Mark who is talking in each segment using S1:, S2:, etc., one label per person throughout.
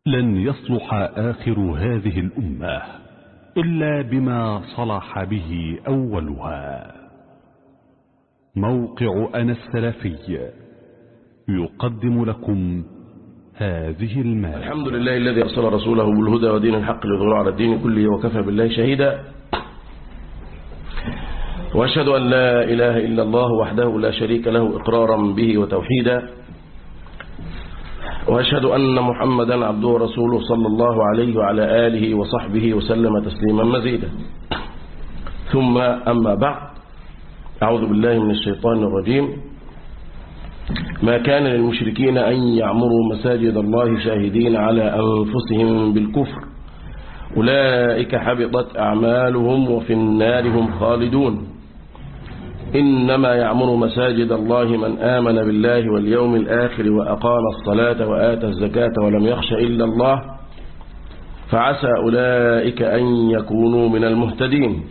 S1: لن يصلح آخر هذه الأمة إلا بما صلح به أولها موقع أنا السلفي يقدم لكم هذه المادة
S2: الحمد لله الذي أرسل رسوله بالهدى ودين الحق ليظهره على الدين كله وكفى بالله شهيدا وأشهد أن لا إله إلا الله وحده لا شريك له إقرارا به وتوحيدا وأشهد أن محمدا عبده ورسوله صلى الله عليه وعلى آله وصحبه وسلم تسليما مزيدا ثم أما بعد أعوذ بالله من الشيطان الرجيم ما كان للمشركين أن يعمروا مساجد الله شاهدين على أنفسهم بالكفر أولئك حبطت أعمالهم وفي النار هم خالدون إنما يعمر مساجد الله من آمن بالله واليوم الآخر وأقام الصلاة وآتى الزكاة ولم يخش إلا الله فعسى أولئك أن يكونوا من المهتدين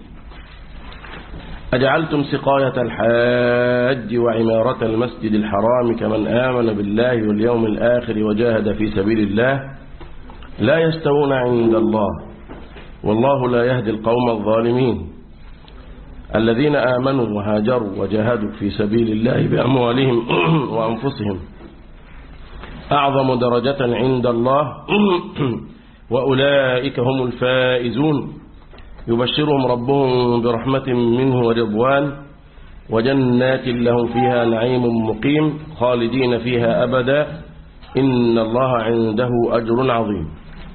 S2: أجعلتم سقاية الحاج وعمارة المسجد الحرام كمن آمن بالله واليوم الآخر وجاهد في سبيل الله لا يستوون عند الله والله لا يهدي القوم الظالمين الذين آمنوا وهاجروا وجاهدوا في سبيل الله بأموالهم وأنفسهم أعظم درجة عند الله وأولئك هم الفائزون يبشرهم ربهم برحمة منه ورضوان وجنات لهم فيها نعيم مقيم خالدين فيها أبدا إن الله عنده أجر عظيم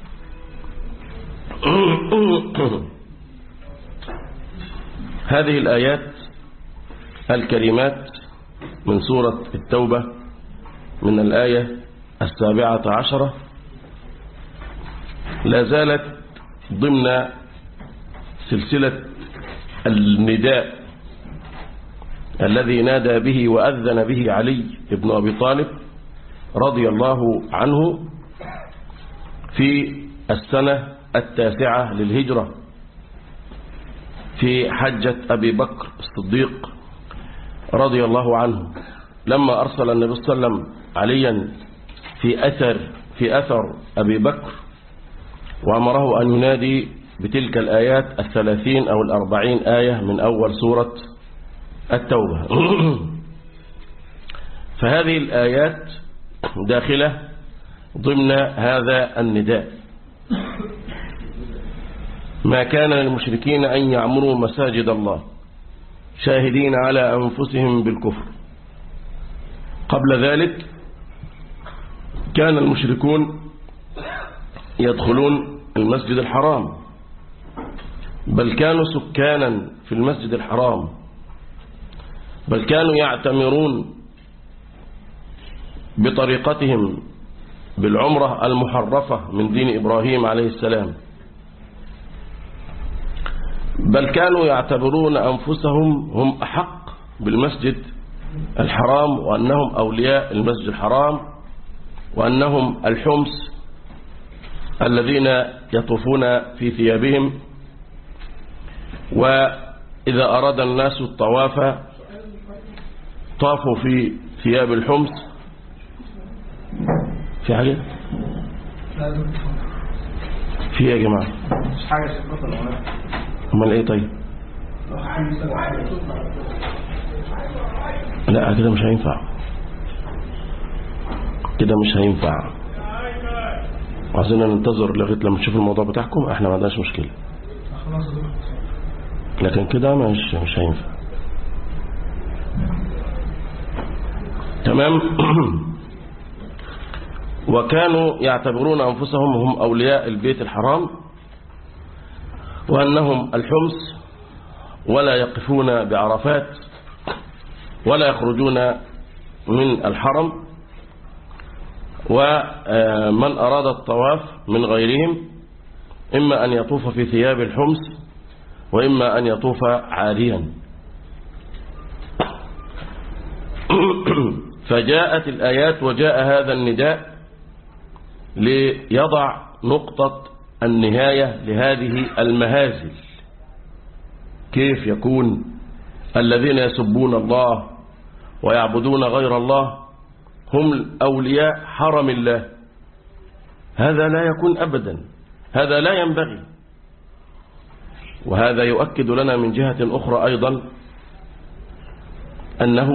S2: هذه الآيات الكريمات من سورة التوبة من الآية السابعة عشرة لا زالت ضمن سلسلة النداء الذي نادى به وأذن به علي بن أبي طالب رضي الله عنه في السنة التاسعة للهجرة في حجة أبي بكر الصديق رضي الله عنه لما أرسل النبي صلى الله عليه وسلم عليا في أثر في أثر أبي بكر وأمره أن ينادي بتلك الآيات الثلاثين أو الأربعين آية من أول سورة التوبة فهذه الآيات داخلة ضمن هذا النداء ما كان للمشركين أن يعمروا مساجد الله شاهدين على أنفسهم بالكفر قبل ذلك كان المشركون يدخلون المسجد الحرام بل كانوا سكانا في المسجد الحرام بل كانوا يعتمرون بطريقتهم بالعمرة المحرفة من دين إبراهيم عليه السلام بل كانوا يعتبرون أنفسهم هم أحق بالمسجد الحرام وأنهم أولياء المسجد الحرام وأنهم الحمس الذين يطوفون في ثيابهم وإذا أراد الناس الطواف طافوا في ثياب الحمص في حاجة في يا جماعة
S3: مش حاجة شبطة ولا
S2: امال ايه طيب لا كده مش هينفع كده مش هينفع عايزين ننتظر لغايه لما نشوف الموضوع بتاعكم احنا ما عندناش مشكله
S3: خلاص
S2: لكن كده مش مش هينفع تمام وكانوا يعتبرون أنفسهم هم أولياء البيت الحرام وأنهم الحمص ولا يقفون بعرفات ولا يخرجون من الحرم ومن أراد الطواف من غيرهم إما أن يطوف في ثياب الحمص وإما أن يطوف عاريا فجاءت الآيات وجاء هذا النداء ليضع نقطة النهاية لهذه المهازل كيف يكون الذين يسبون الله ويعبدون غير الله هم أولياء حرم الله هذا لا يكون أبدا هذا لا ينبغي وهذا يؤكد لنا من جهة أخرى أيضا أنه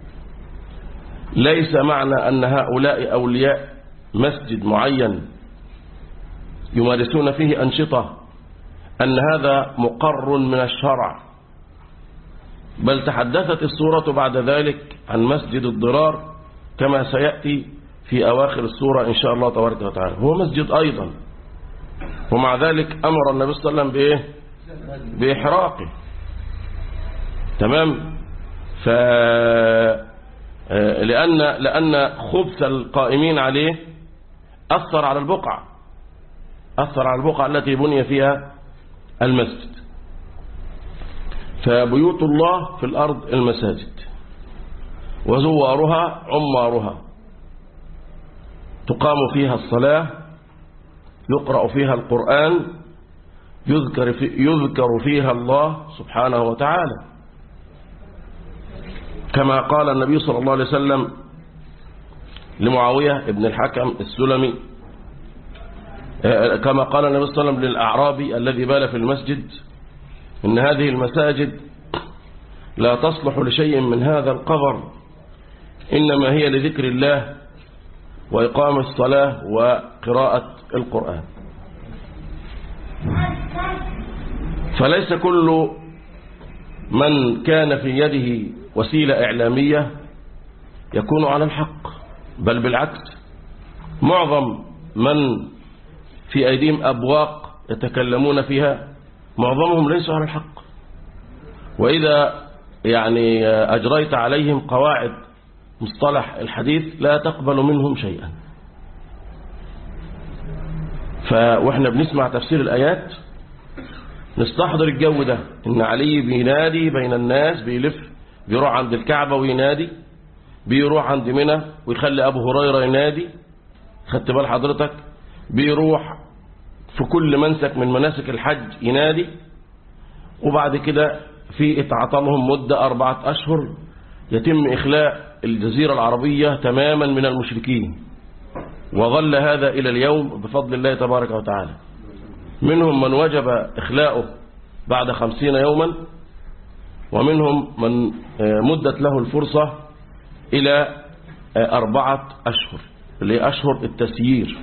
S2: ليس معنى أن هؤلاء أولياء مسجد معين يمارسون فيه أنشطة أن هذا مقر من الشرع بل تحدثت السورة بعد ذلك عن مسجد الضرار كما سيأتي في أواخر السورة إن شاء الله تبارك وتعالى هو مسجد أيضا ومع ذلك أمر النبي صلى الله عليه وسلم بإيه بإحراقه تمام ف لأن لأن خبث القائمين عليه أثر على البقعة أثر على البقعة التي بني فيها المسجد فبيوت الله في الأرض المساجد وزوارها عمارها تقام فيها الصلاة يقرأ فيها القرآن يذكر, في يذكر فيها الله سبحانه وتعالى كما قال النبي صلى الله عليه وسلم لمعاوية ابن الحكم السلمي كما قال النبي صلى الله عليه وسلم للأعرابي الذي بال في المسجد إن هذه المساجد لا تصلح لشيء من هذا القبر إنما هي لذكر الله وإقام الصلاة وقراءة القرآن فليس كل من كان في يده وسيلة إعلامية يكون على الحق بل بالعكس معظم من في أيديهم أبواق يتكلمون فيها معظمهم ليسوا على الحق وإذا يعني أجريت عليهم قواعد مصطلح الحديث لا تقبل منهم شيئا فوإحنا بنسمع تفسير الآيات نستحضر الجو ده إن علي بينادي بين الناس بيلف بيروح عند الكعبة وينادي بيروح عند منى ويخلي أبو هريرة ينادي خدت بال حضرتك بيروح في كل منسك من مناسك الحج ينادي وبعد كده في اتعطى لهم مدة أربعة أشهر يتم إخلاء الجزيرة العربية تماما من المشركين وظل هذا إلى اليوم بفضل الله تبارك وتعالى منهم من وجب إخلاؤه بعد خمسين يوما ومنهم من مدت له الفرصة إلى أربعة أشهر اللي هي أشهر التسيير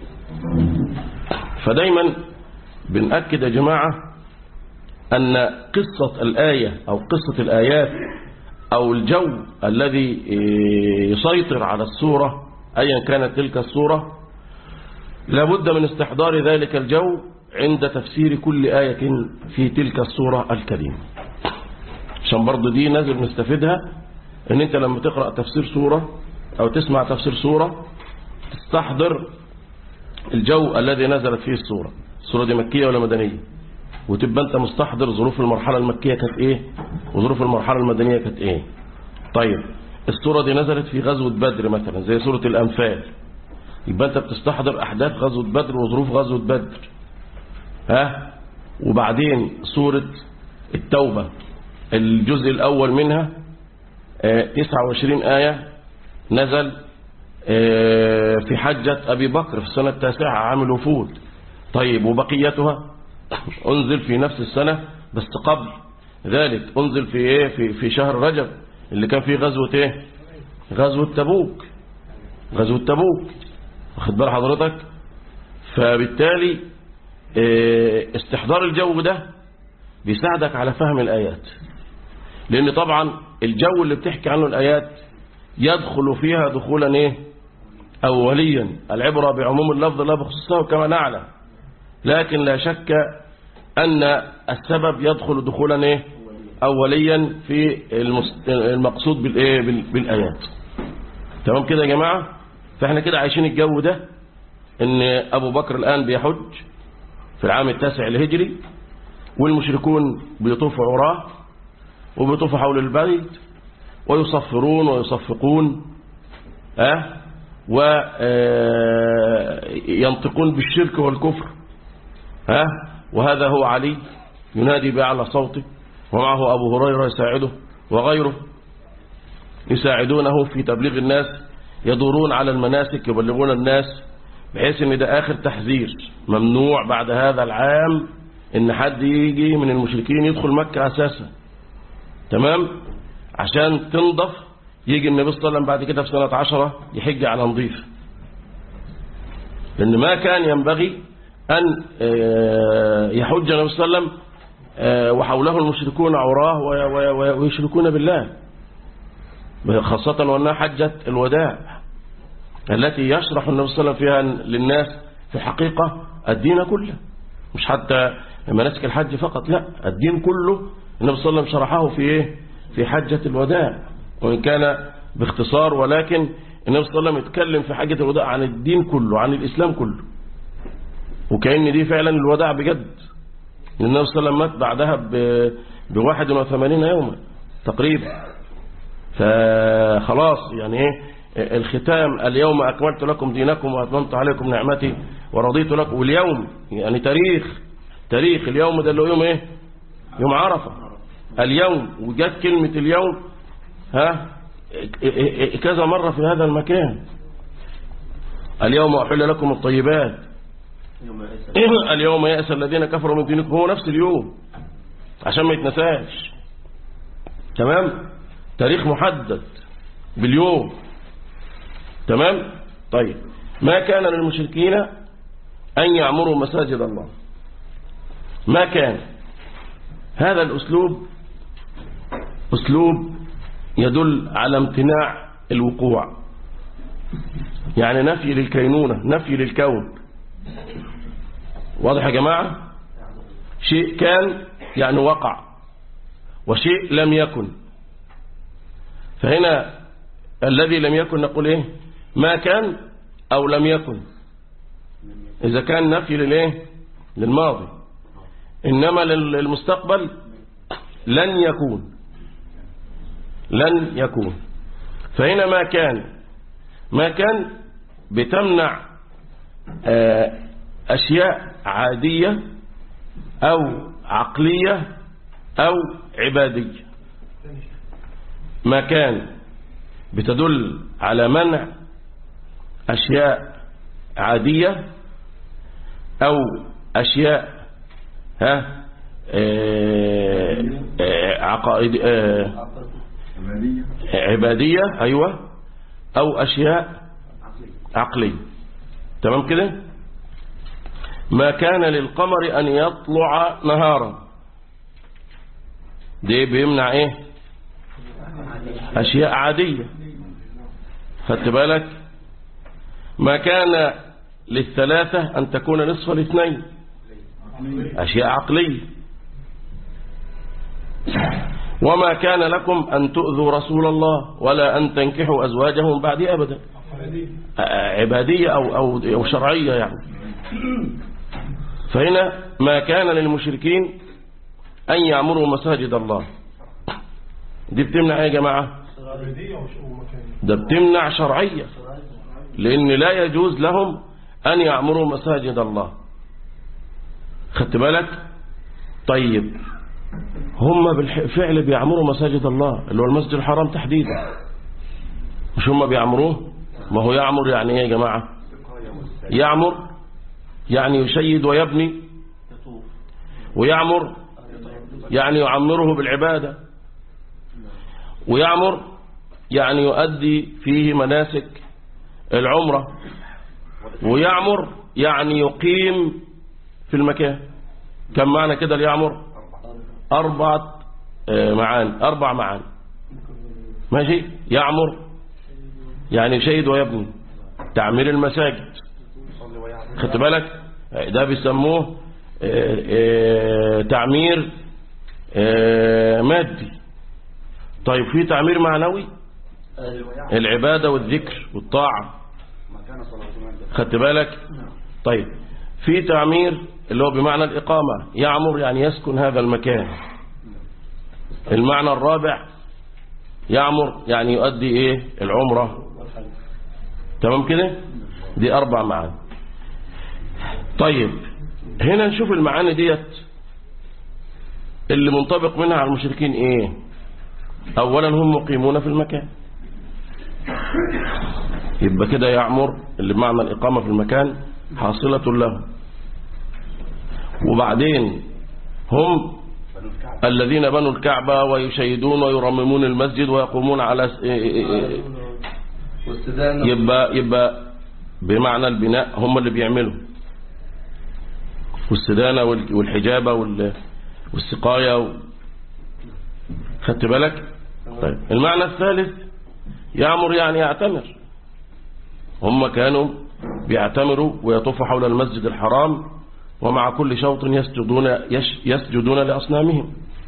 S2: فدايما بنأكد يا جماعة أن قصة الآية أو قصة الآيات أو الجو الذي يسيطر على الصورة أيا كانت تلك الصورة لابد من استحضار ذلك الجو عند تفسير كل آية في تلك الصورة الكريمة عشان برضو دي نازل نستفيدها ان انت لما تقرأ تفسير صورة او تسمع تفسير صورة تستحضر الجو الذي نزلت فيه الصورة الصورة دي مكية ولا مدنية وتبقى انت مستحضر ظروف المرحلة المكية كانت ايه وظروف المرحلة المدنية كانت ايه طيب الصورة دي نزلت في غزوة بدر مثلا زي سورة الأنفال يبقى انت بتستحضر أحداث غزوة بدر وظروف غزوة بدر ها وبعدين سورة التوبة الجزء الأول منها 29 آية نزل في حجة أبي بكر في السنة التاسعة عام الوفود طيب وبقيتها أنزل في نفس السنة بس قبل ذلك أنزل في إيه في, في شهر رجب اللي كان فيه غزوة إيه غزوة تبوك غزوة تبوك واخد بال حضرتك فبالتالي استحضار الجو ده بيساعدك على فهم الآيات لأن طبعا الجو اللي بتحكي عنه الآيات يدخل فيها دخولا إيه أوليا العبرة بعموم اللفظ لا بخصوصه كما نعلم لكن لا شك أن السبب يدخل دخولا إيه أوليا في المقصود بالإيه بالآيات تمام كده يا جماعة فاحنا كده عايشين الجو ده ان أبو بكر الآن بيحج في العام التاسع الهجري والمشركون بيطوفوا عراه وبيطوفوا حول البيت ويصفرون ويصفقون أه وينطقون بالشرك والكفر ها وهذا هو علي ينادي بأعلى صوته ومعه أبو هريرة يساعده وغيره يساعدونه في تبليغ الناس يدورون على المناسك يبلغون الناس بحيث ان ده اخر تحذير ممنوع بعد هذا العام ان حد يجي من المشركين يدخل مكة اساسا تمام عشان تنضف يجي النبي صلى الله عليه وسلم بعد كده في سنة عشرة يحج على نظيف لأن ما كان ينبغي أن آه، يحج النبي صلى الله عليه وسلم آه، وحوله المشركون عراه وي- وي- وي- ويشركون بالله خاصة وأنها حجة الوداع التي يشرح النبي صلى الله عليه وسلم فيها للناس في الحقيقة الدين كله مش حتى مناسك الحج فقط لا الدين كله النبي صلى الله عليه وسلم شرحه في ايه في حجة الوداع وإن كان باختصار ولكن النبي صلى الله عليه وسلم يتكلم في حجة الوداع عن الدين كله عن الإسلام كله وكأن دي فعلا الوداع بجد النبي صلى الله عليه وسلم مات بعدها ب 81 يوما تقريبا فخلاص يعني ايه الختام اليوم أكملت لكم دينكم وأتممت عليكم نعمتي ورضيت لكم واليوم يعني تاريخ تاريخ اليوم ده اللي هو يوم ايه يوم عرفة اليوم وجت كلمة اليوم ها كذا مرة في هذا المكان اليوم أحل لكم الطيبات اليوم يأس الذين كفروا من دينكم هو نفس اليوم عشان ما يتنساش تمام تاريخ محدد باليوم تمام طيب ما كان للمشركين أن يعمروا مساجد الله ما كان هذا الأسلوب أسلوب يدل على امتناع الوقوع يعني نفي للكينونة نفي للكون واضح يا جماعة شيء كان يعني وقع وشيء لم يكن فهنا الذي لم يكن نقول ايه ما كان او لم يكن اذا كان نفي للايه للماضي انما للمستقبل لن يكون لن يكون فهنا ما كان ما كان بتمنع أشياء عادية أو عقلية أو عبادية ما كان بتدل على منع أشياء عادية أو أشياء ها عقائد عبادية أيوة أو أشياء عقلية تمام كده ما كان للقمر أن يطلع نهارا دي بيمنع ايه أشياء عادية خدت بالك ما كان للثلاثة أن تكون نصف الاثنين أشياء عقلية وما كان لكم أن تؤذوا رسول الله ولا أن تنكحوا أزواجهم بعد أبدا عبادية أو, أو, أو شرعية يعني فهنا ما كان للمشركين أن يعمروا مساجد الله دي بتمنع ايه يا جماعة ده بتمنع شرعية لأن لا يجوز لهم أن يعمروا مساجد الله خدت بالك طيب هم بالفعل بيعمروا مساجد الله اللي هو المسجد الحرام تحديدا مش هم بيعمروه ما هو يعمر يعني ايه يا جماعة يعمر يعني يشيد ويبني ويعمر يعني يعمره بالعبادة ويعمر يعني يؤدي فيه مناسك العمرة ويعمر يعني يقيم في المكان كم معنى كده ليعمر أربعة معان أربع معان ماشي يعمر يعني يشيد ويبني تعمير المساجد خدت بالك ده بيسموه تعمير مادي طيب في تعمير معنوي العبادة والذكر والطاعة خدت بالك طيب في تعمير اللي هو بمعنى الإقامة يعمر يعني يسكن هذا المكان المعنى الرابع يعمر يعني يؤدي ايه العمرة تمام كده دي أربع معاني طيب هنا نشوف المعاني ديت اللي منطبق منها على المشركين ايه اولا هم مقيمون في المكان يبقى كده يعمر اللي بمعنى الإقامة في المكان حاصلة له وبعدين هم الذين بنوا الكعبة ويشيدون ويرممون المسجد ويقومون على س-
S4: والسدان
S2: يبقى يبقى بمعنى البناء هم اللي بيعملوا والسدانة وال- والحجابة وال- والسقاية و... خدت بالك طيب المعنى الثالث يعمر يعني يعتمر هم كانوا بيعتمروا ويطوفوا حول المسجد الحرام ومع كل شوط يسجدون يش يسجدون لأصنامهم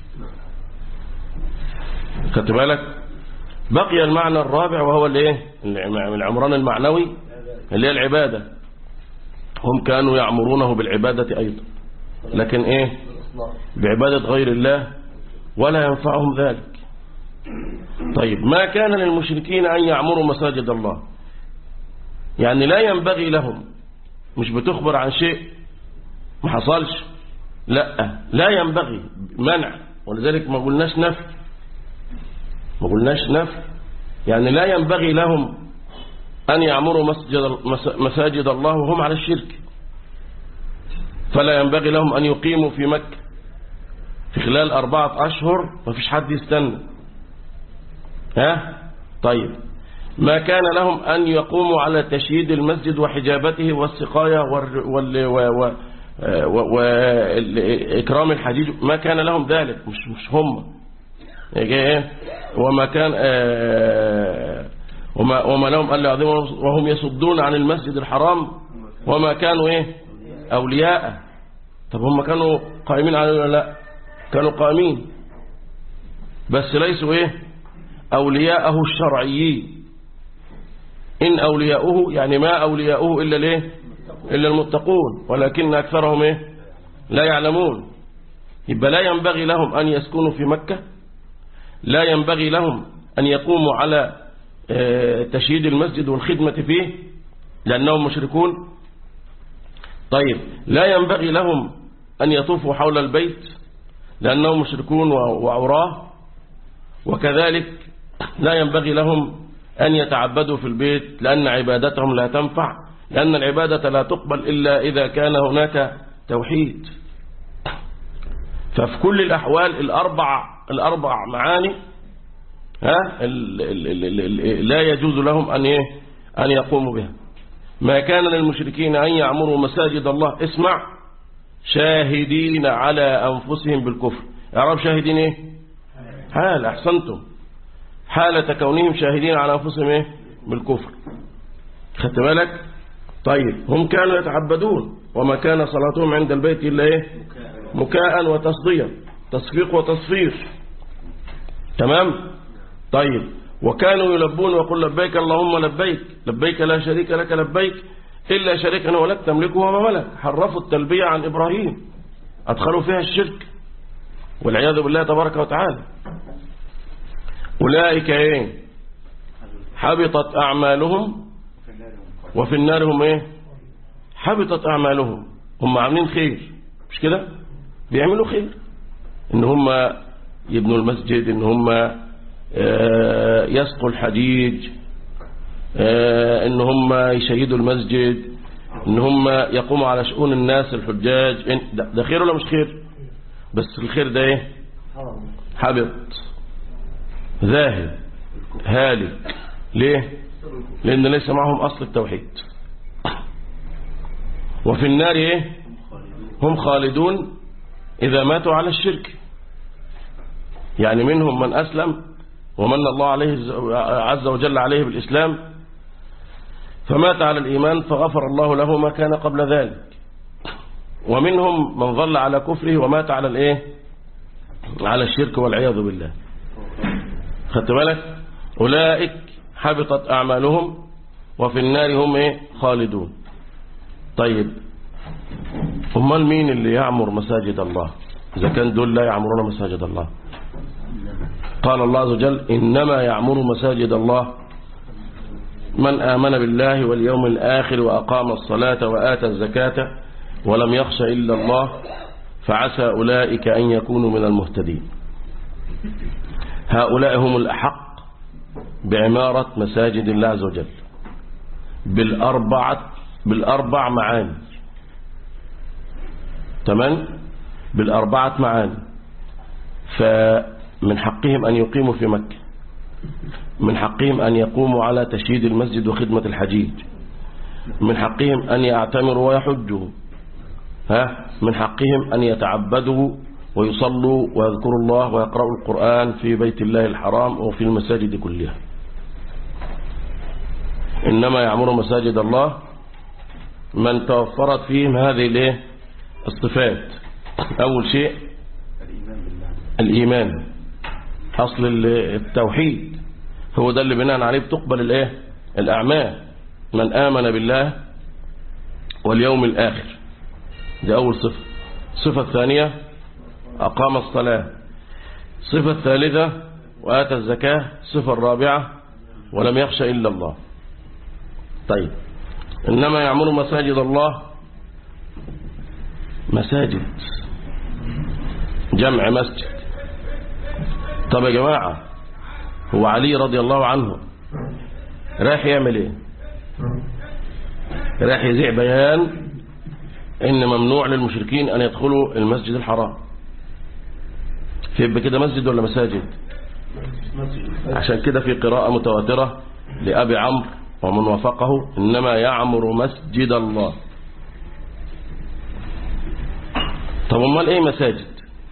S2: خدت بالك بقي المعنى الرابع وهو الايه العمران المعنوي اللي هي العبادة هم كانوا يعمرونه بالعبادة أيضا لكن ايه بعبادة غير الله ولا ينفعهم ذلك طيب ما كان للمشركين أن يعمروا مساجد الله يعني لا ينبغي لهم مش بتخبر عن شيء ما حصلش لا لا ينبغي منع ولذلك ما قلناش نفي ما قلناش نفي يعني لا ينبغي لهم أن يعمروا مسجد مساجد الله وهم على الشرك فلا ينبغي لهم أن يقيموا في مكة في خلال أربعة أشهر ما فيش حد يستنى ها طيب ما كان لهم أن يقوموا على تشييد المسجد وحجابته والسقاية وإكرام الحجيج ما كان لهم ذلك مش مش هم إيه؟ وما كان آه وما, وما لهم ألا يعظموا وهم يصدون عن المسجد الحرام وما كانوا إيه أولياء طب هم كانوا قائمين عليه ولا لا كانوا قائمين بس ليسوا إيه أولياءه الشرعيين إن أولياؤه يعني ما أولياؤه إلا ليه إلا المتقون ولكن أكثرهم إيه لا يعلمون يبقى لا ينبغي لهم أن يسكنوا في مكة لا ينبغي لهم أن يقوموا على تشييد المسجد والخدمة فيه لأنهم مشركون طيب لا ينبغي لهم أن يطوفوا حول البيت لأنهم مشركون وعراه وكذلك لا ينبغي لهم أن يتعبدوا في البيت لأن عبادتهم لا تنفع لأن العبادة لا تقبل إلا إذا كان هناك توحيد ففي كل الأحوال الأربع, الأربع معاني ها ال ال ال ال لا يجوز لهم أن, إيه أن يقوموا بها ما كان للمشركين أن يعمروا مساجد الله اسمع شاهدين على أنفسهم بالكفر أعرف شاهدين إيه حال أحسنتم حالة كونهم شاهدين على أنفسهم إيه بالكفر خدت بالك طيب هم كانوا يتعبدون وما كان صلاتهم عند البيت إلا إيه مكاء وتصديا تصفيق وتصفير تمام طيب وكانوا يلبون ويقول لبيك اللهم لبيك لبيك لا شريك لك لبيك إلا شريكا ولك تملكه وما ملك حرفوا التلبية عن إبراهيم أدخلوا فيها الشرك والعياذ بالله تبارك وتعالى أولئك إيه حبطت أعمالهم وفي النار هم إيه حبطت أعمالهم هم عاملين خير مش كده بيعملوا خير إن هم يبنوا المسجد إن هم يسقوا الحديد إن هم يشيدوا المسجد إن هم يقوموا على شؤون الناس الحجاج ده خير ولا مش خير بس الخير ده إيه حبط ذاهب هالك ليه لأن ليس معهم أصل التوحيد وفي النار إيه هم خالدون إذا ماتوا على الشرك يعني منهم من أسلم ومن الله عليه عز وجل عليه بالإسلام فمات على الإيمان فغفر الله له ما كان قبل ذلك ومنهم من ظل على كفره ومات على الإيه على الشرك والعياذ بالله خدت بالك أولئك حبطت أعمالهم وفي النار هم إيه خالدون طيب امال مين اللي يعمر مساجد الله إذا كان دول لا يعمرون مساجد الله قال الله عز وجل إنما يعمر مساجد الله من آمن بالله واليوم الآخر وأقام الصلاة وآتى الزكاة ولم يخش إلا الله فعسى أولئك أن يكونوا من المهتدين هؤلاء هم الأحق بعمارة مساجد الله عز وجل بالأربعة بالأربع معاني تمام بالأربعة معاني فمن حقهم أن يقيموا في مكة من حقهم أن يقوموا على تشييد المسجد وخدمة الحجيج من حقهم أن يعتمروا ويحجوا ها من حقهم أن يتعبدوا ويصلوا ويذكروا الله ويقرأوا القرآن في بيت الله الحرام وفي المساجد كلها إنما يعمر مساجد الله من توفرت فيهم هذه الايه الصفات أول شيء الإيمان أصل التوحيد هو ده اللي بناء عليه بتقبل الايه الأعمال من آمن بالله واليوم الآخر دي أول صفة الصفة الثانية أقام الصلاة الصفة الثالثة وآتى الزكاة الصفة الرابعة ولم يخش إلا الله طيب إنما يعمر مساجد الله مساجد جمع مسجد طب يا جماعة هو علي رضي الله عنه رايح يعمل ايه رايح يذيع بيان ان ممنوع للمشركين ان يدخلوا المسجد الحرام في كده مسجد ولا مساجد عشان كده في قراءة متواترة لأبي عمرو ومن وافقه إنما يعمر مسجد الله طب امال ايه مساجد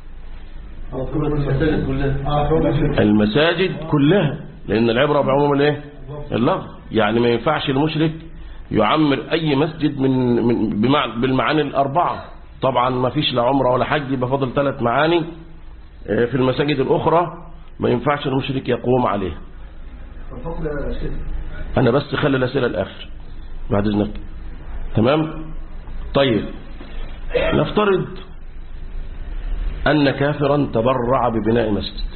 S2: المساجد كلها لان العبرة بعموم الايه اللفظ يعني ما ينفعش المشرك يعمر اي مسجد من, من بالمعاني الاربعة طبعا ما فيش لا عمره ولا حج يبقى فاضل ثلاث معاني في المساجد الاخرى ما ينفعش المشرك يقوم عليها انا بس خلي الاسئله الاخر بعد اذنك تمام طيب نفترض أن كافرا تبرع ببناء مسجد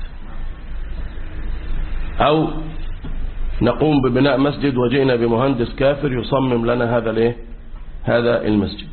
S2: أو نقوم ببناء مسجد وجئنا بمهندس كافر يصمم لنا هذا الايه هذا المسجد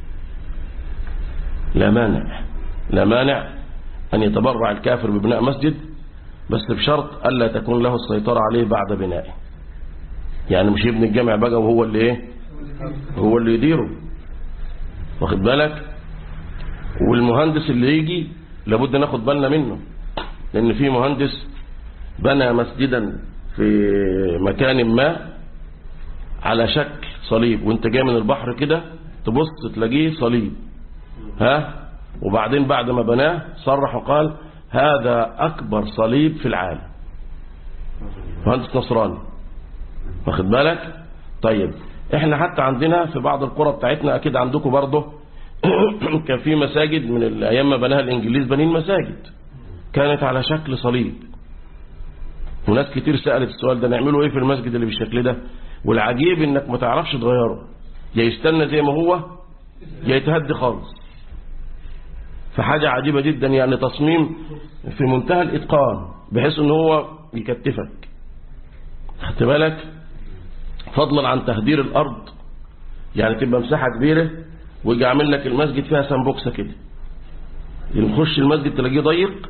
S2: لا مانع لا مانع أن يتبرع الكافر ببناء مسجد بس بشرط ألا تكون له السيطرة عليه بعد بنائه يعني مش يبني الجامع بقى وهو اللي ايه هو اللي يديره واخد بالك والمهندس اللي يجي لابد ناخد بالنا منه لان في مهندس بنى مسجدا في مكان ما على شكل صليب وانت جاي من البحر كده تبص تلاقيه صليب ها وبعدين بعد ما بناه صرح وقال هذا اكبر صليب في العالم مهندس نصراني واخد بالك طيب احنا حتى عندنا في بعض القرى بتاعتنا اكيد عندكم برضه كان في مساجد من الايام ما بناها الانجليز بنين مساجد كانت على شكل صليب وناس كتير سألت السؤال ده نعمله ايه في المسجد اللي بالشكل ده والعجيب انك ما تعرفش تغيره يا يستنى زي ما هو يا يتهد خالص فحاجة عجيبة جدا يعني تصميم في منتهى الاتقان بحيث ان هو يكتفك خدت بالك فضلا عن تهدير الارض يعني تبقى مساحة كبيرة ويجي عامل لك المسجد فيها سنبوكسة كده نخش المسجد تلاقيه ضيق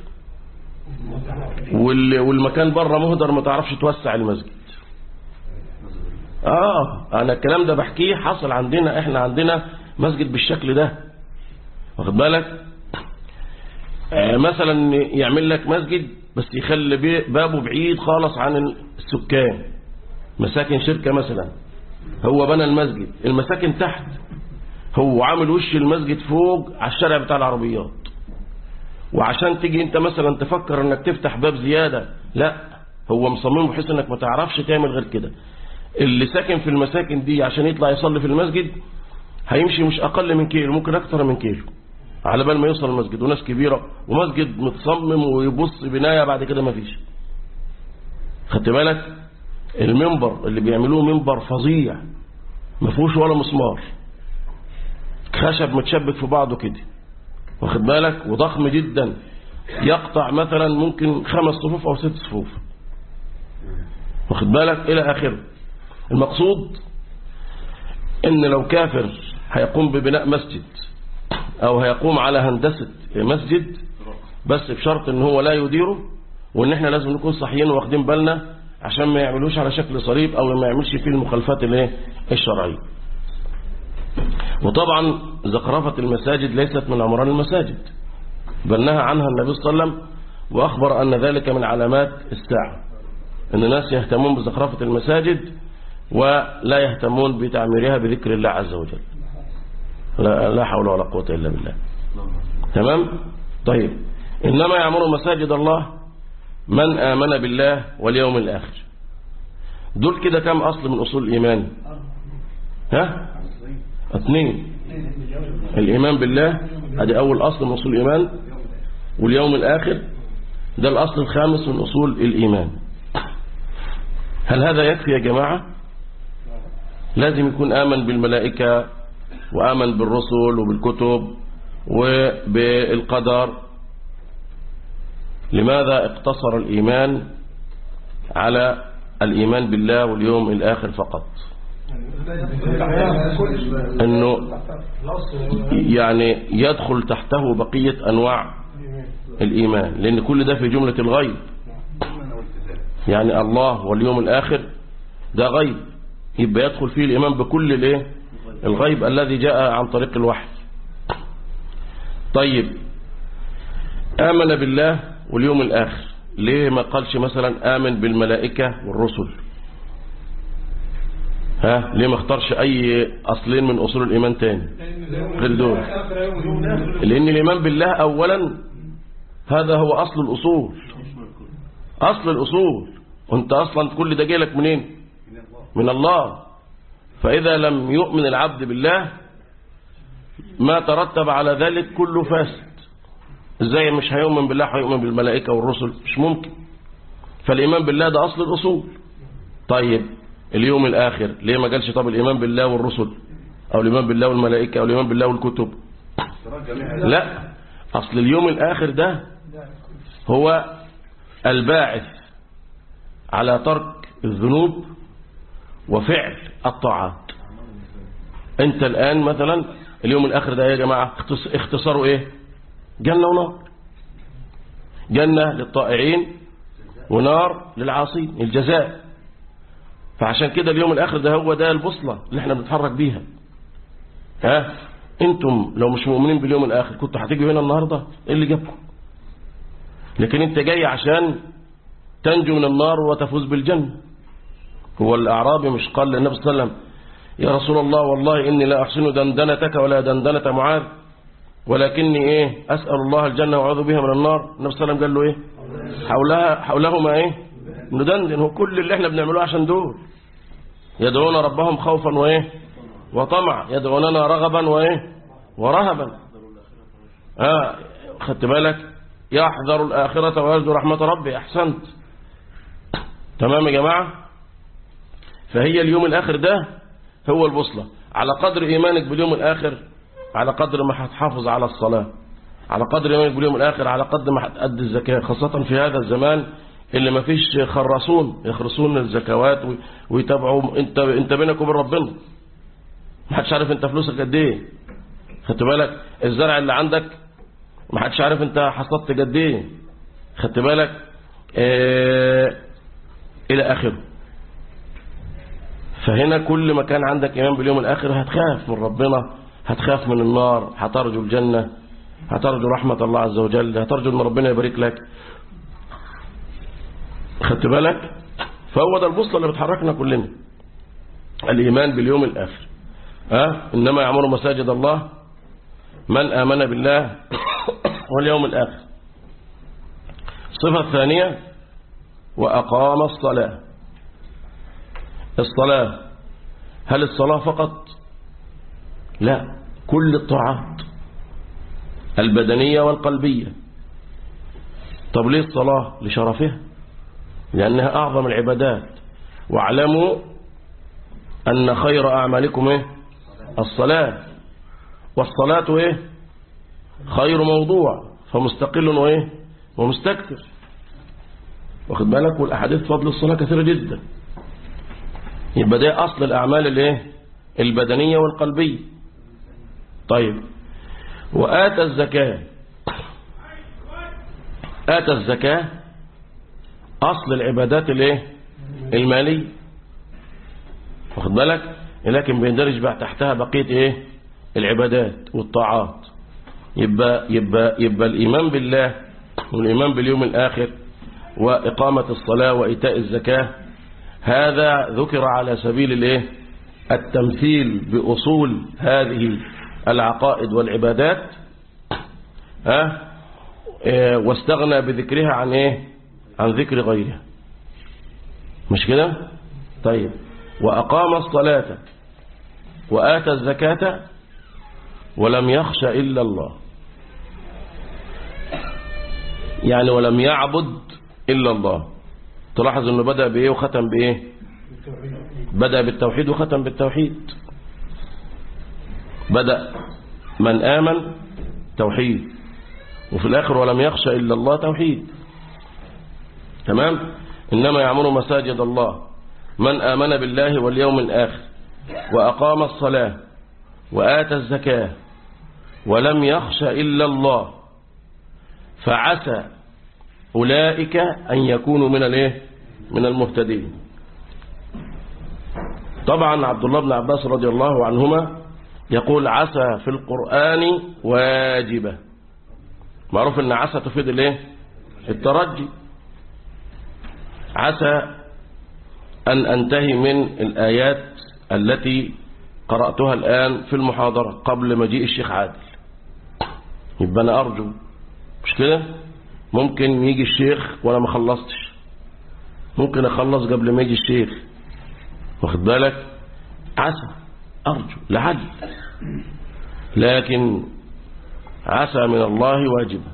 S2: والمكان بره مهدر ما تعرفش توسع المسجد اه انا الكلام ده بحكيه حصل عندنا احنا عندنا مسجد بالشكل ده واخد بالك آه مثلا يعمل لك مسجد بس يخلي بابه بعيد خالص عن السكان مساكن شركة مثلا هو بنى المسجد المساكن تحت هو عامل وش المسجد فوق على الشارع بتاع العربيات وعشان تيجي انت مثلا تفكر انك تفتح باب زيادة لا هو مصممه بحيث انك ما تعرفش تعمل غير كده اللي ساكن في المساكن دي عشان يطلع يصلي في المسجد هيمشي مش اقل من كيلو ممكن اكتر من كيلو على بال ما يوصل المسجد وناس كبيرة ومسجد متصمم ويبص بناية بعد كده ما فيش خدت بالك المنبر اللي بيعملوه منبر فظيع ما فيهوش ولا مسمار خشب متشبك في بعضه كده واخد بالك وضخم جدا يقطع مثلا ممكن خمس صفوف او ست صفوف واخد بالك الى اخره المقصود ان لو كافر هيقوم ببناء مسجد او هيقوم على هندسة مسجد بس بشرط ان هو لا يديره وان احنا لازم نكون صحيين واخدين بالنا عشان ما يعملوش على شكل صليب او ما يعملش فيه المخالفات الايه الشرعيه وطبعا زخرفة المساجد ليست من عمران المساجد بل نهى عنها النبي صلى الله عليه وسلم وأخبر أن ذلك من علامات الساعة أن الناس يهتمون بزخرفة المساجد ولا يهتمون بتعميرها بذكر الله عز وجل لا, لا حول ولا قوة إلا بالله تمام طيب إنما يعمر مساجد الله من آمن بالله واليوم الآخر دول كده كم أصل من أصول الإيمان ها اثنين الإيمان بالله ادي أول أصل من أصول الإيمان واليوم الآخر ده الأصل الخامس من أصول الإيمان هل هذا يكفي يا جماعة لازم يكون آمن بالملائكة وآمن بالرسل وبالكتب وبالقدر لماذا اقتصر الإيمان على الإيمان بالله واليوم الآخر فقط أنه يعني يدخل تحته بقية أنواع الإيمان لأن كل ده في جملة الغيب يعني الله واليوم الآخر ده غيب يبقى يدخل فيه الإيمان بكل الايه الغيب الذي جاء عن طريق الوحي طيب آمن بالله واليوم الآخر ليه ما قالش مثلا آمن بالملائكة والرسل ها ليه ما اختارش أي أصلين من أصول الإيمان تاني غير دول لأن الإيمان بالله أولا هذا هو أصل الأصول أصل الأصول وانت أصلا كل ده جاي لك منين من الله فإذا لم يؤمن العبد بالله ما ترتب على ذلك كله فاسد ازاي مش هيؤمن بالله هيؤمن بالملائكة والرسل مش ممكن فالإيمان بالله ده أصل الأصول طيب اليوم الآخر ليه ما قالش طب الإيمان بالله والرسل أو الإيمان بالله والملائكة أو الإيمان بالله والكتب لا أصل اليوم الآخر ده هو الباعث على ترك الذنوب وفعل الطاعات انت الآن مثلا اليوم الآخر ده يا جماعة اختصاروا ايه جنة ونار جنة للطائعين ونار للعاصين الجزاء فعشان كده اليوم الآخر ده هو ده البوصلة اللي احنا بنتحرك بيها ها انتم لو مش مؤمنين باليوم الآخر كنتوا هتيجوا هنا النهاردة ايه اللي جابكم لكن انت جاي عشان تنجو من النار وتفوز بالجنة هو الأعرابي مش قال للنبي صلى الله عليه وسلم يا رسول الله والله إني لا أحسن دندنتك ولا دندنة معاذ ولكني إيه أسأل الله الجنة وأعوذ بها من النار النبي صلى الله عليه وسلم قال له إيه حولها حولهما إيه ندندن هو كل اللي احنا بنعمله عشان دول يدعون ربهم خوفا وإيه وطمع يدعوننا رغبا وإيه ورهبا آه خدت بالك يحذر الآخرة ويرجو رحمة ربي أحسنت تمام يا جماعة فهي اليوم الآخر ده هو البوصلة على قدر إيمانك باليوم الآخر على قدر ما هتحافظ على الصلاة على قدر إيمانك باليوم الآخر على قدر ما هتأدي الزكاة خاصة في هذا الزمان اللي ما فيش خرصون يخرصون الزكوات ويتابعوا انت انت بينك وبين ربنا ما حدش عارف انت فلوسك قد ايه خدت بالك الزرع اللي عندك ما حدش عارف انت حصدت قد ايه خدت بالك اه الى اخره فهنا كل ما كان عندك ايمان باليوم الاخر هتخاف من ربنا هتخاف من النار هترجو الجنة هترجو رحمة الله عز وجل هترجو ان ربنا يبارك لك خدت بالك فهو ده البوصلة اللي بتحركنا كلنا الإيمان باليوم الآخر ها إنما يعمر مساجد الله من آمن بالله واليوم الآخر الصفة الثانية وأقام الصلاة الصلاة هل الصلاة فقط لا كل الطاعات البدنية والقلبية طب ليه الصلاة لشرفها لأنها أعظم العبادات واعلموا أن خير أعمالكم إيه؟ الصلاة والصلاة إيه؟ خير موضوع فمستقل وإيه؟ ومستكثر واخد بالك والأحاديث فضل الصلاة كثيرة جدا يبقى ده أصل الأعمال الإيه؟ البدنية والقلبية طيب وآتى الزكاة آتى الزكاة أصل العبادات الايه المالي واخد بالك لكن بيندرج بقى تحتها بقية ايه العبادات والطاعات يبقى, يبقى, يبقى الإيمان بالله والإيمان باليوم الآخر وإقامة الصلاة وإيتاء الزكاة هذا ذكر على سبيل الايه التمثيل بأصول هذه العقائد والعبادات ها إيه واستغنى بذكرها عن ايه عن ذكر غيرها مش كده طيب وأقام الصلاة وآتى الزكاة ولم يخش إلا الله يعني ولم يعبد إلا الله تلاحظ أنه بدأ بإيه وختم بإيه بدأ بالتوحيد وختم بالتوحيد بدأ من آمن توحيد وفي الآخر ولم يخشى إلا الله توحيد تمام إنما يعمر مساجد الله من آمن بالله واليوم الآخر وأقام الصلاة وآتى الزكاة ولم يخش إلا الله فعسى أولئك أن يكونوا من الايه من المهتدين طبعا عبد الله بن عباس رضي الله عنهما يقول عسى في القرآن واجبة معروف ان عسى تفيد الايه الترجي عسى أن أنتهي من الآيات التي قرأتها الآن في المحاضرة قبل مجيء الشيخ عادل يبقى أنا أرجو مش كده ممكن يجي الشيخ وأنا ما خلصتش ممكن أخلص قبل ما يجي الشيخ واخد بالك عسى أرجو لعل لكن عسى من الله واجبا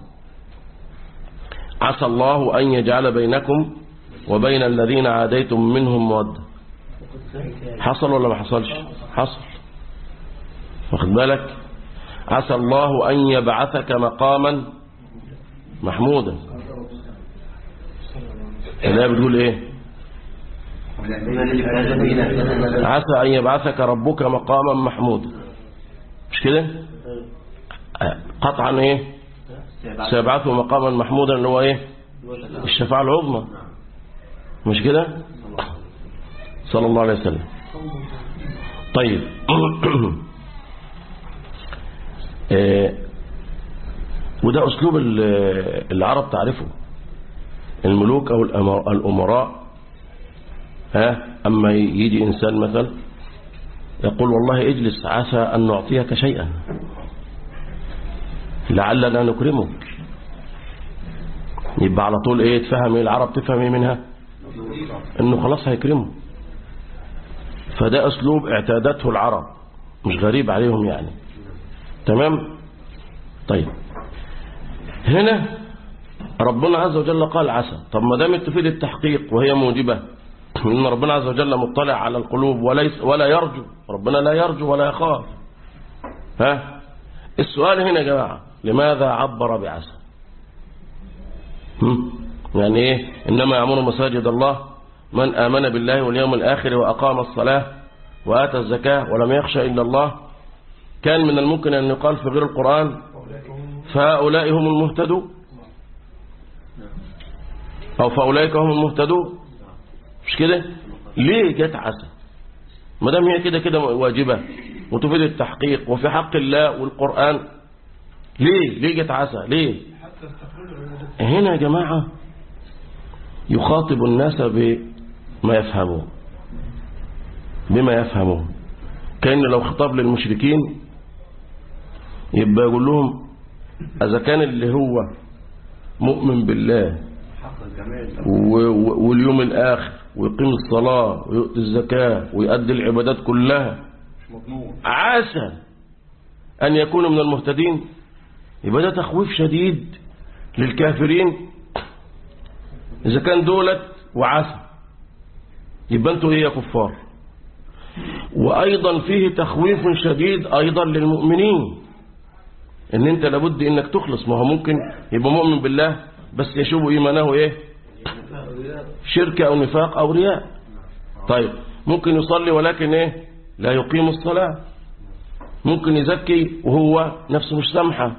S2: عسى الله أن يجعل بينكم وبين الذين عاديتم منهم مودة حصل ولا ما حصلش حصل واخد بالك عسى الله أن يبعثك مقاما محمودا الآية بتقول ايه عسى أن يبعثك ربك مقاما محمودا مش كده قطعا ايه سيبعثه مقاما محمودا اللي هو ايه الشفاعة العظمى مش كده صلى الله عليه وسلم طيب آه وده أسلوب العرب تعرفه الملوك أو الأمراء ها أما يجي إنسان مثلا يقول والله اجلس عسى أن نعطيك شيئا لعلنا نكرمك يبقى على طول ايه تفهم ايه العرب تفهم ايه منها انه خلاص هيكرمه فده اسلوب اعتادته العرب مش غريب عليهم يعني تمام طيب هنا ربنا عز وجل قال عسى طب ما دام تفيد التحقيق وهي موجبة ان ربنا عز وجل مطلع على القلوب وليس ولا يرجو ربنا لا يرجو ولا يخاف ها السؤال هنا يا جماعة لماذا عبر بعسى يعني ايه انما يعمر مساجد الله من آمن بالله واليوم الآخر وأقام الصلاة وآتى الزكاة ولم يخشى إلا الله كان من الممكن أن يقال في غير القرآن فهؤلاء هم المهتدون أو فأولئك هم المهتدون مش كده ليه جت عسى ما دام هي كده كده واجبة وتفيد التحقيق وفي حق الله والقرآن ليه ليه جت عسى ليه هنا يا جماعة يخاطب الناس بما يفهمون بما يفهمون كأن لو خطاب للمشركين يبقى يقول لهم إذا كان اللي هو مؤمن بالله واليوم الآخر ويقيم الصلاة ويؤتي الزكاة ويؤدي العبادات كلها عسى أن يكون من المهتدين يبقى ده تخويف شديد للكافرين إذا كان دولت وعسى يبقى انتوا ايه يا كفار وأيضا فيه تخويف شديد أيضا للمؤمنين ان انت لابد انك تخلص ما هو ممكن يبقى مؤمن بالله بس يشوب ايمانه ايه شرك او نفاق او رياء طيب ممكن يصلي ولكن ايه لا يقيم الصلاة ممكن يزكي وهو نفسه مش سامحة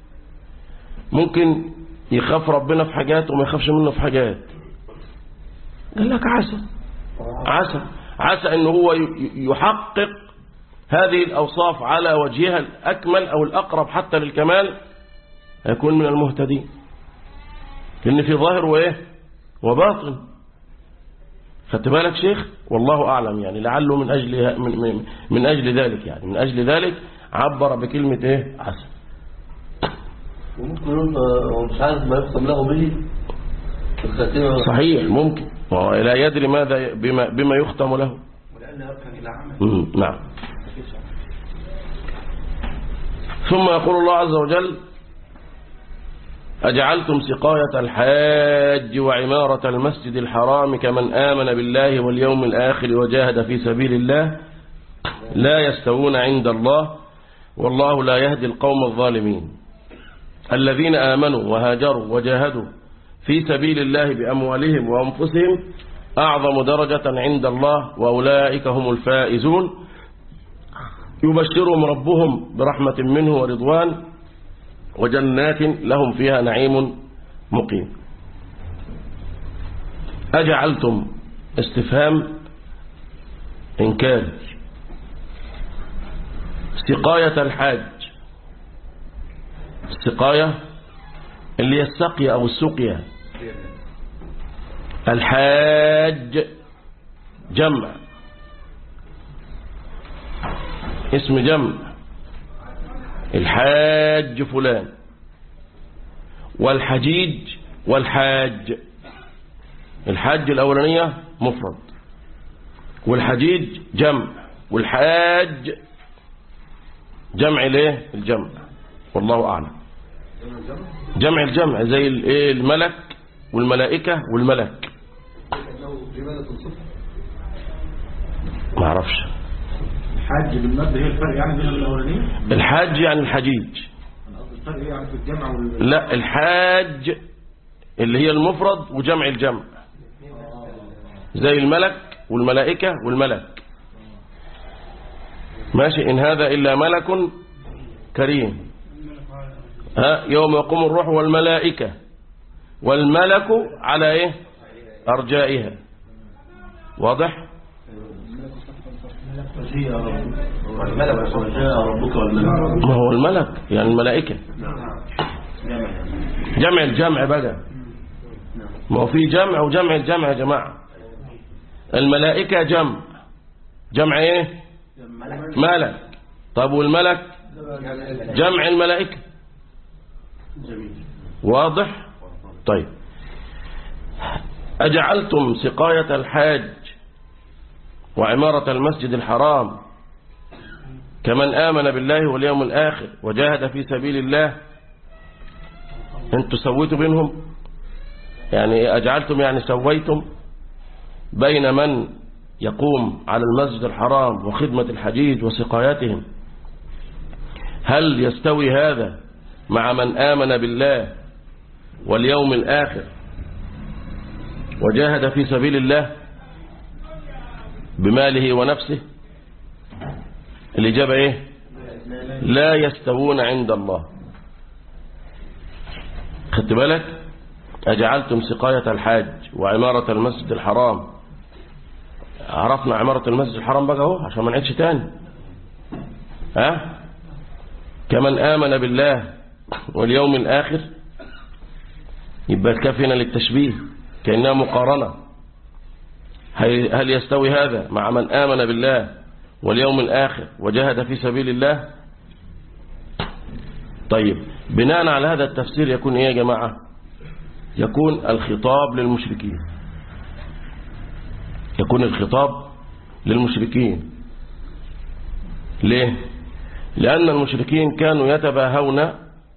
S2: ممكن يخاف ربنا في حاجات وما يخافش منه في حاجات قال لك عسى عسى عسى أنه هو ي- يحقق هذه الأوصاف على وجهها الأكمل أو الأقرب حتى للكمال يكون من المهتدين لأن في ظاهر وإيه وباطن خدت بالك شيخ والله أعلم يعني لعله من أجل من, من, من أجل ذلك يعني من أجل ذلك عبر بكلمة إيه عسى
S4: وممكن يقول هو مش عارف ما يختم له به في الخاتمة
S2: صحيح ممكن وهو لا يدري ماذا بما, بما يختم له
S3: ولأن يركن إلى عمل
S2: مم، نعم ثم يقول الله عز وجل أجعلتم سقاية الحاج وعمارة المسجد الحرام كمن آمن بالله واليوم الآخر وجاهد في سبيل الله لا يستوون عند الله والله لا يهدي القوم الظالمين الذين آمنوا وهاجروا وجاهدوا في سبيل الله بأموالهم وأنفسهم أعظم درجة عند الله وأولئك هم الفائزون يبشرهم ربهم برحمة منه ورضوان وجنات لهم فيها نعيم مقيم أجعلتم استفهام إنكار سقاية الحاج السقاية اللي هي السقية أو السقية الحاج جمع اسم جمع الحاج فلان والحجيج والحاج الحاج الأولانية مفرد والحجيج جمع والحاج جمع ليه الجمع والله أعلم جمع الجمع زي الايه الملك والملائكة والملك ما اعرفش
S3: الحاج بالمد هي الفرق يعني بين الأولانيين
S2: الحاج يعني الحجيج
S3: أنا قصدي الفرق إيه يعني في الجمع وال
S2: لا الحاج اللي هي المفرد وجمع الجمع زي الملك والملائكة والملك ماشي إن هذا إلا ملك كريم ها يوم يقوم الروح والملائكة والملك على إيه أرجائها واضح
S4: الملك وجاء ربك والملك
S2: ما هو الملك يعني الملائكة جمع الجمع بقى ما هو في جمع وجمع الجمع يا جماعة الملائكة جمع جمع ايه ملك طب والملك جمع الملائكة واضح طيب أجعلتم سقاية الحاج وعمارة المسجد الحرام كمن آمن بالله واليوم الآخر وجاهد في سبيل الله انتوا سويتوا بينهم يعني أجعلتم يعني سويتم بين من يقوم على المسجد الحرام وخدمة الحجيج وسقايتهم هل يستوي هذا مع من آمن بالله واليوم الآخر وجاهد في سبيل الله بماله ونفسه الإجابة إيه لا يستوون عند الله خدت بالك أجعلتم سقاية الحاج وعمارة المسجد الحرام عرفنا عمارة المسجد الحرام بقى اهو عشان ما نعيدش تاني ها كمن آمن بالله واليوم الآخر يبقى كافينا للتشبيه كأنها مقارنة هل يستوي هذا مع من آمن بالله واليوم الآخر وجاهد في سبيل الله طيب بناء على هذا التفسير يكون إيه يا جماعة يكون الخطاب للمشركين يكون الخطاب للمشركين ليه لأن المشركين كانوا يتباهون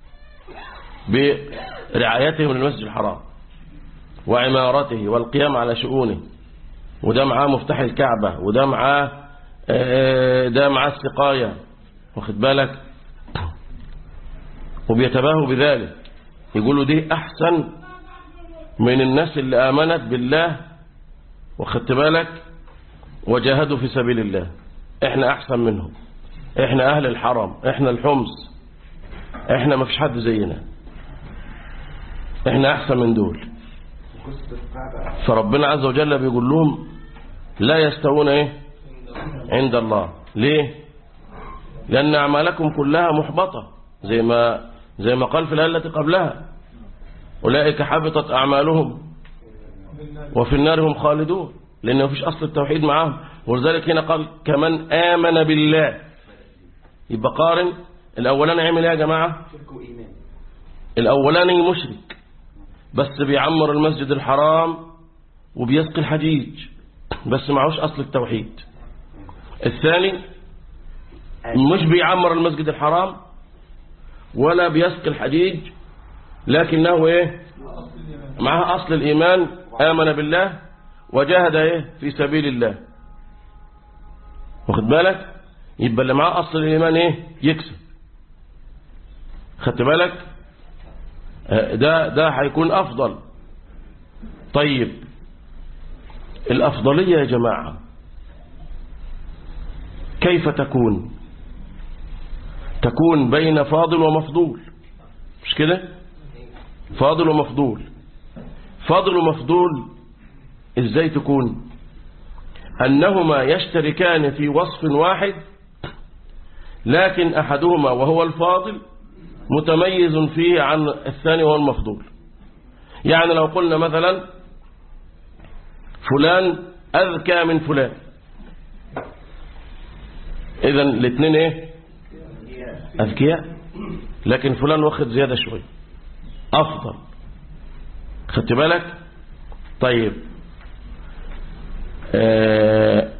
S2: برعايتهم للمسجد الحرام وعمارته والقيام على شؤونه وده معاه مفتاح الكعبة وده معاه ده معاه السقاية واخد بالك وبيتباهوا بذلك يقولوا دي أحسن من الناس اللي آمنت بالله واخدت بالك وجاهدوا في سبيل الله احنا أحسن منهم احنا أهل الحرم احنا الحمص احنا ما فيش حد زينا احنا أحسن من دول فربنا عز وجل بيقول لهم لا يستوون إيه عند الله ليه لأن أعمالكم كلها محبطة زي ما زي ما قال في الآية التي قبلها أولئك حبطت أعمالهم وفي النار هم خالدون لأن مفيش أصل التوحيد معاهم ولذلك هنا قال كمن آمن بالله يبقى قارن الأولاني عمل ايه يا جماعة الأولاني مشرك بس بيعمر المسجد الحرام وبيسقي الحجيج بس معهوش أصل التوحيد الثاني مش بيعمر المسجد الحرام ولا بيسقي الحجيج لكنه ايه معها أصل الإيمان آمن بالله وجاهد ايه في سبيل الله واخد بالك يبقى اللي معاه أصل الإيمان ايه يكسب خدت بالك آه، ده ده هيكون أفضل طيب الأفضلية يا جماعة كيف تكون تكون بين فاضل ومفضول مش كده فاضل ومفضول فاضل ومفضول ازاي تكون أنهما يشتركان في وصف واحد لكن أحدهما وهو الفاضل متميز فيه عن الثاني وهو المفضول يعني لو قلنا مثلا فلان أذكى من فلان إذا الاثنين إيه أذكياء لكن فلان واخد زيادة شوي أفضل خدت بالك طيب آه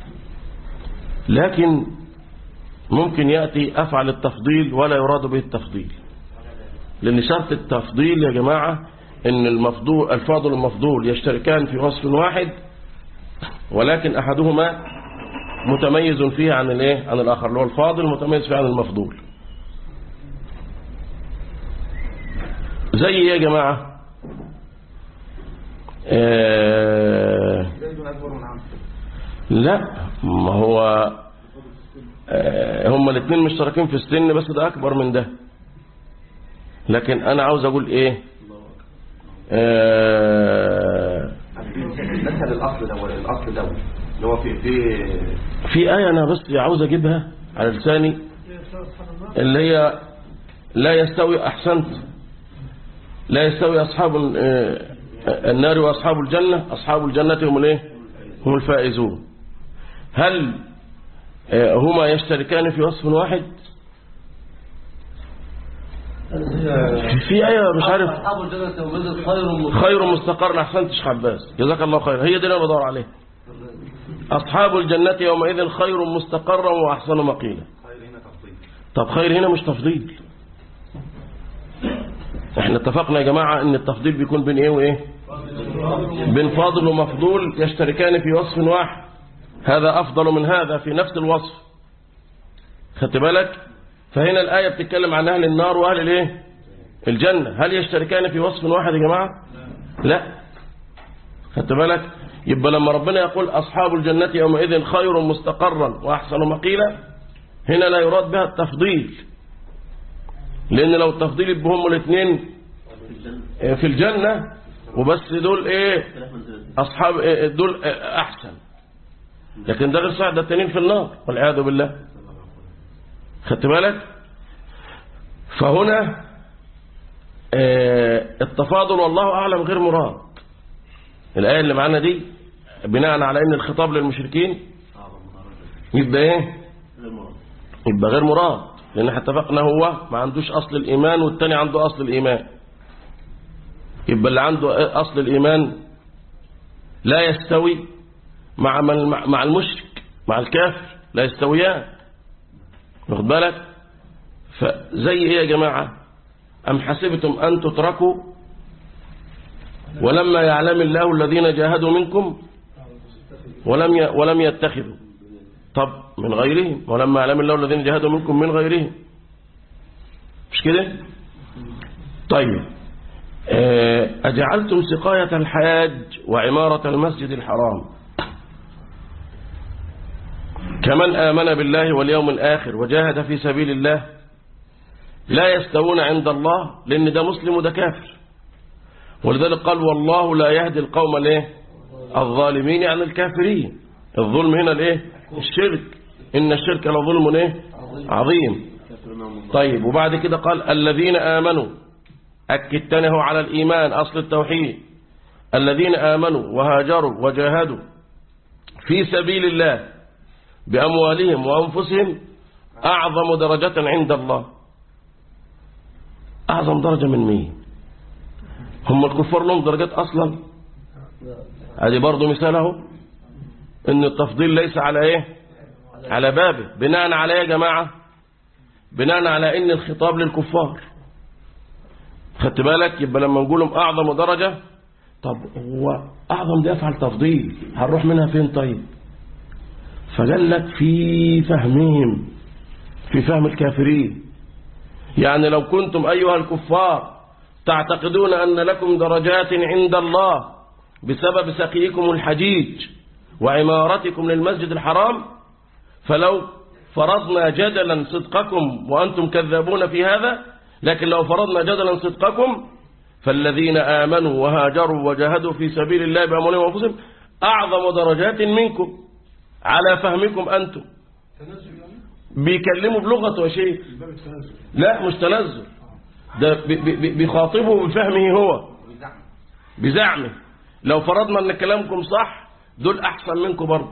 S2: لكن ممكن يأتي أفعل التفضيل ولا يراد به التفضيل لأن شرط التفضيل يا جماعة أن المفضول الفاضل والمفضول يشتركان في وصف واحد ولكن أحدهما متميز فيه عن الايه عن الآخر اللي هو الفاضل متميز فيه عن المفضول زي ايه يا جماعة آه لا ما هو آه هما الاثنين مشتركين في السن بس ده أكبر من ده لكن أنا عاوز أقول إيه آه
S5: نسأل الأصل ده الأصل ده اللي هو في في
S2: في آية أنا بس عاوز أجيبها على لساني اللي هي لا يستوي أحسنت لا يستوي أصحاب ال- آه، النار وأصحاب الجنة أصحاب الجنة هم الايه هم الفائزون هل آه، هما يشتركان في وصف واحد في آية مش عارف
S4: أصحاب الجنة يومئذ خير مستقر
S2: خير مستقر أحسنت شيخ عباس جزاك الله خير هي دي اللي أنا بدور عليها أصحاب الجنة يومئذ خير مستقرا وأحسن مقيلا طب خير هنا مش تفضيل احنا اتفقنا يا جماعة ان التفضيل بيكون بين ايه وايه بين فاضل ومفضول يشتركان في وصف واحد هذا افضل من هذا في نفس الوصف خدت بالك فهنا الآية بتتكلم عن أهل النار وأهل الايه الجنة هل يشتركان في وصف واحد يا جماعة لا خدت بالك يبقى لما ربنا يقول أصحاب الجنة يومئذ خير مستقرا وأحسن مقيلا هنا لا يراد بها التفضيل لأن لو التفضيل يبقى هم الاثنين في الجنة وبس دول ايه أصحاب إيه دول إيه أحسن لكن ده غير صحيح ده التانيين في النار والعياذ بالله خدت بالك فهنا آه، التفاضل والله أعلم غير مراد الآية اللي معانا دي بناء على أن الخطاب للمشركين يبقى إيه يبقى غير مراد لأن احنا اتفقنا هو ما عندوش أصل الإيمان والتاني عنده أصل الإيمان يبقى اللي عنده أصل الإيمان لا يستوي مع من مع المشرك مع الكافر لا يستويان واخد بالك فزي ايه يا جماعة أم حسبتم أن تتركوا ولما يعلم الله الذين جاهدوا منكم ولم ي... ولم يتخذوا طب من غيرهم ولما يعلم الله الذين جاهدوا منكم من غيرهم مش كده طيب آه، أجعلتم سقاية الحاج وعمارة المسجد الحرام كمن آمن بالله واليوم الآخر وجاهد في سبيل الله لا يستوون عند الله لأن ده مسلم وده كافر ولذلك قال والله لا يهدي القوم الايه الظالمين يعني الكافرين الظلم هنا الايه الشرك إن الشرك لظلم ايه عظيم طيب وبعد كده قال الذين آمنوا أكدتنه على الإيمان أصل التوحيد الذين آمنوا وهاجروا وجاهدوا في سبيل الله بأموالهم وأنفسهم أعظم درجة عند الله أعظم درجة من مين هم الكفار لهم درجات أصلا هذه برضو مثاله ان التفضيل ليس على ايه على بابه بناء على ايه يا جماعة بناء على ان الخطاب للكفار خدت بالك يبقى لما نقولهم اعظم درجة طب هو اعظم دي افعل تفضيل هنروح منها فين طيب فقال لك في فهمهم في فهم الكافرين يعني لو كنتم ايها الكفار تعتقدون ان لكم درجات عند الله بسبب سقيكم الحجيج وعمارتكم للمسجد الحرام فلو فرضنا جدلا صدقكم وأنتم كذابون في هذا لكن لو فرضنا جدلا صدقكم فالذين آمنوا وهاجروا وجاهدوا في سبيل الله بأموالهم وأنفسهم أعظم درجات منكم على فهمكم أنتم بيكلموا بلغة وشيء لا مش تنزل ده بي- بي- بيخاطبه بفهمه هو بزعمه لو فرضنا ان كلامكم صح دول احسن منكم برضه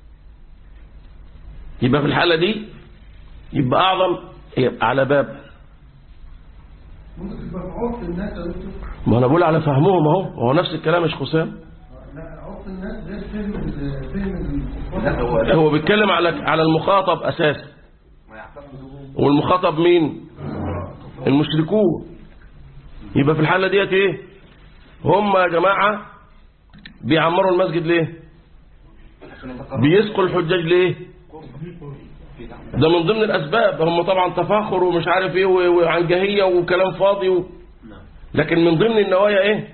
S2: يبقى في الحالة دي يبقى اعظم يبقى على باب
S3: ممكن تبقى في عرف الناس يا دكتور
S2: ما انا بقول على فهمهم اهو هو نفس الكلام مش خسام
S3: لا عرف الناس غير فهم ال- فهم
S5: لا هو
S3: الكفار
S2: هو بيتكلم على على المخاطب اساسا
S5: ما يعتقدوا
S2: والمخاطب مين المشركون يبقى في الحالة ديت ايه هم يا جماعة بيعمروا المسجد ليه
S5: عشان يتقرب
S2: بيسقوا الحجاج ليه
S5: في دعم
S2: ده من ضمن الأسباب هم طبعا تفاخر ومش عارف ايه و- وعنجهية وكلام فاضي و... لكن من ضمن النوايا ايه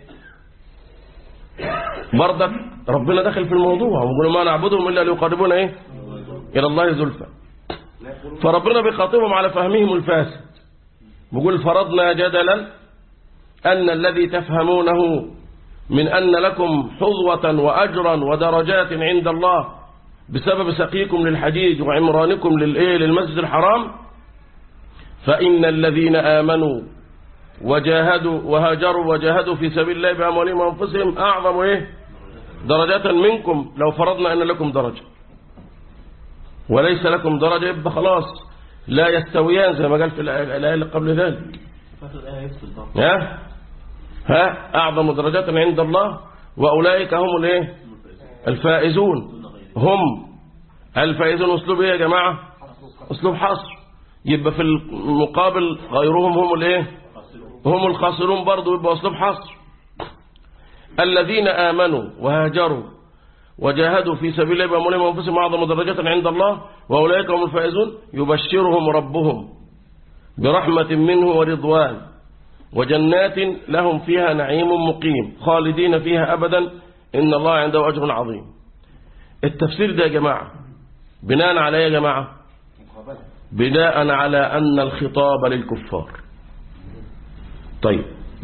S2: برضك ربنا دخل في الموضوع ويقول ما نعبدهم إلا ليقربونا ايه إلى الله زلفى فربنا بيخاطبهم على فهمهم الفاسد بيقول فرضنا جدلا أن الذي تفهمونه من أن لكم حظوة وأجرا ودرجات عند الله بسبب سقيكم للحديد وعمرانكم للإيه للمسجد الحرام فإن الذين آمنوا وجاهدوا وهاجروا وجاهدوا في سبيل الله بأموالهم وأنفسهم أعظم إيه درجة منكم لو فرضنا أن لكم درجة وليس لكم درجة يبقى خلاص لا يستويان زي ما قال في الآية الآية اللي قبل ذلك ها ها أعظم درجات عند الله وأولئك هم الايه الفائزون هم الفائزون أسلوب إيه يا جماعة أسلوب حصر يبقى في المقابل غيرهم هم الايه هم الخاسرون برضو يبقى أسلوب حصر الذين آمنوا وهاجروا وجاهدوا في سبيل الله بأموالهم وأنفسهم أعظم درجة عند الله وأولئك هم الفائزون يبشرهم ربهم برحمة منه ورضوان وجنات لهم فيها نعيم مقيم خالدين فيها أبدا إن الله عنده أجر عظيم التفسير ده يا جماعة بناء على إيه يا جماعة
S5: مقابلة
S2: بناء على أن الخطاب للكفار طيب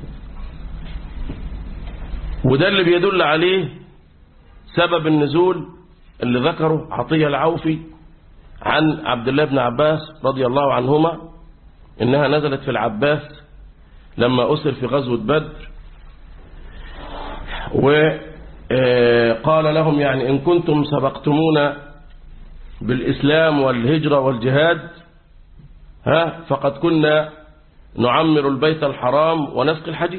S2: وده اللي بيدل عليه سبب النزول اللي ذكره عطية العوفي عن عبد الله بن عباس رضي الله عنهما إنها نزلت في العباس لما أسر في غزوة بدر وقال لهم يعني إن كنتم سبقتمونا بالإسلام والهجرة والجهاد ها فقد كنا نعمر البيت الحرام ونسقي الحجيج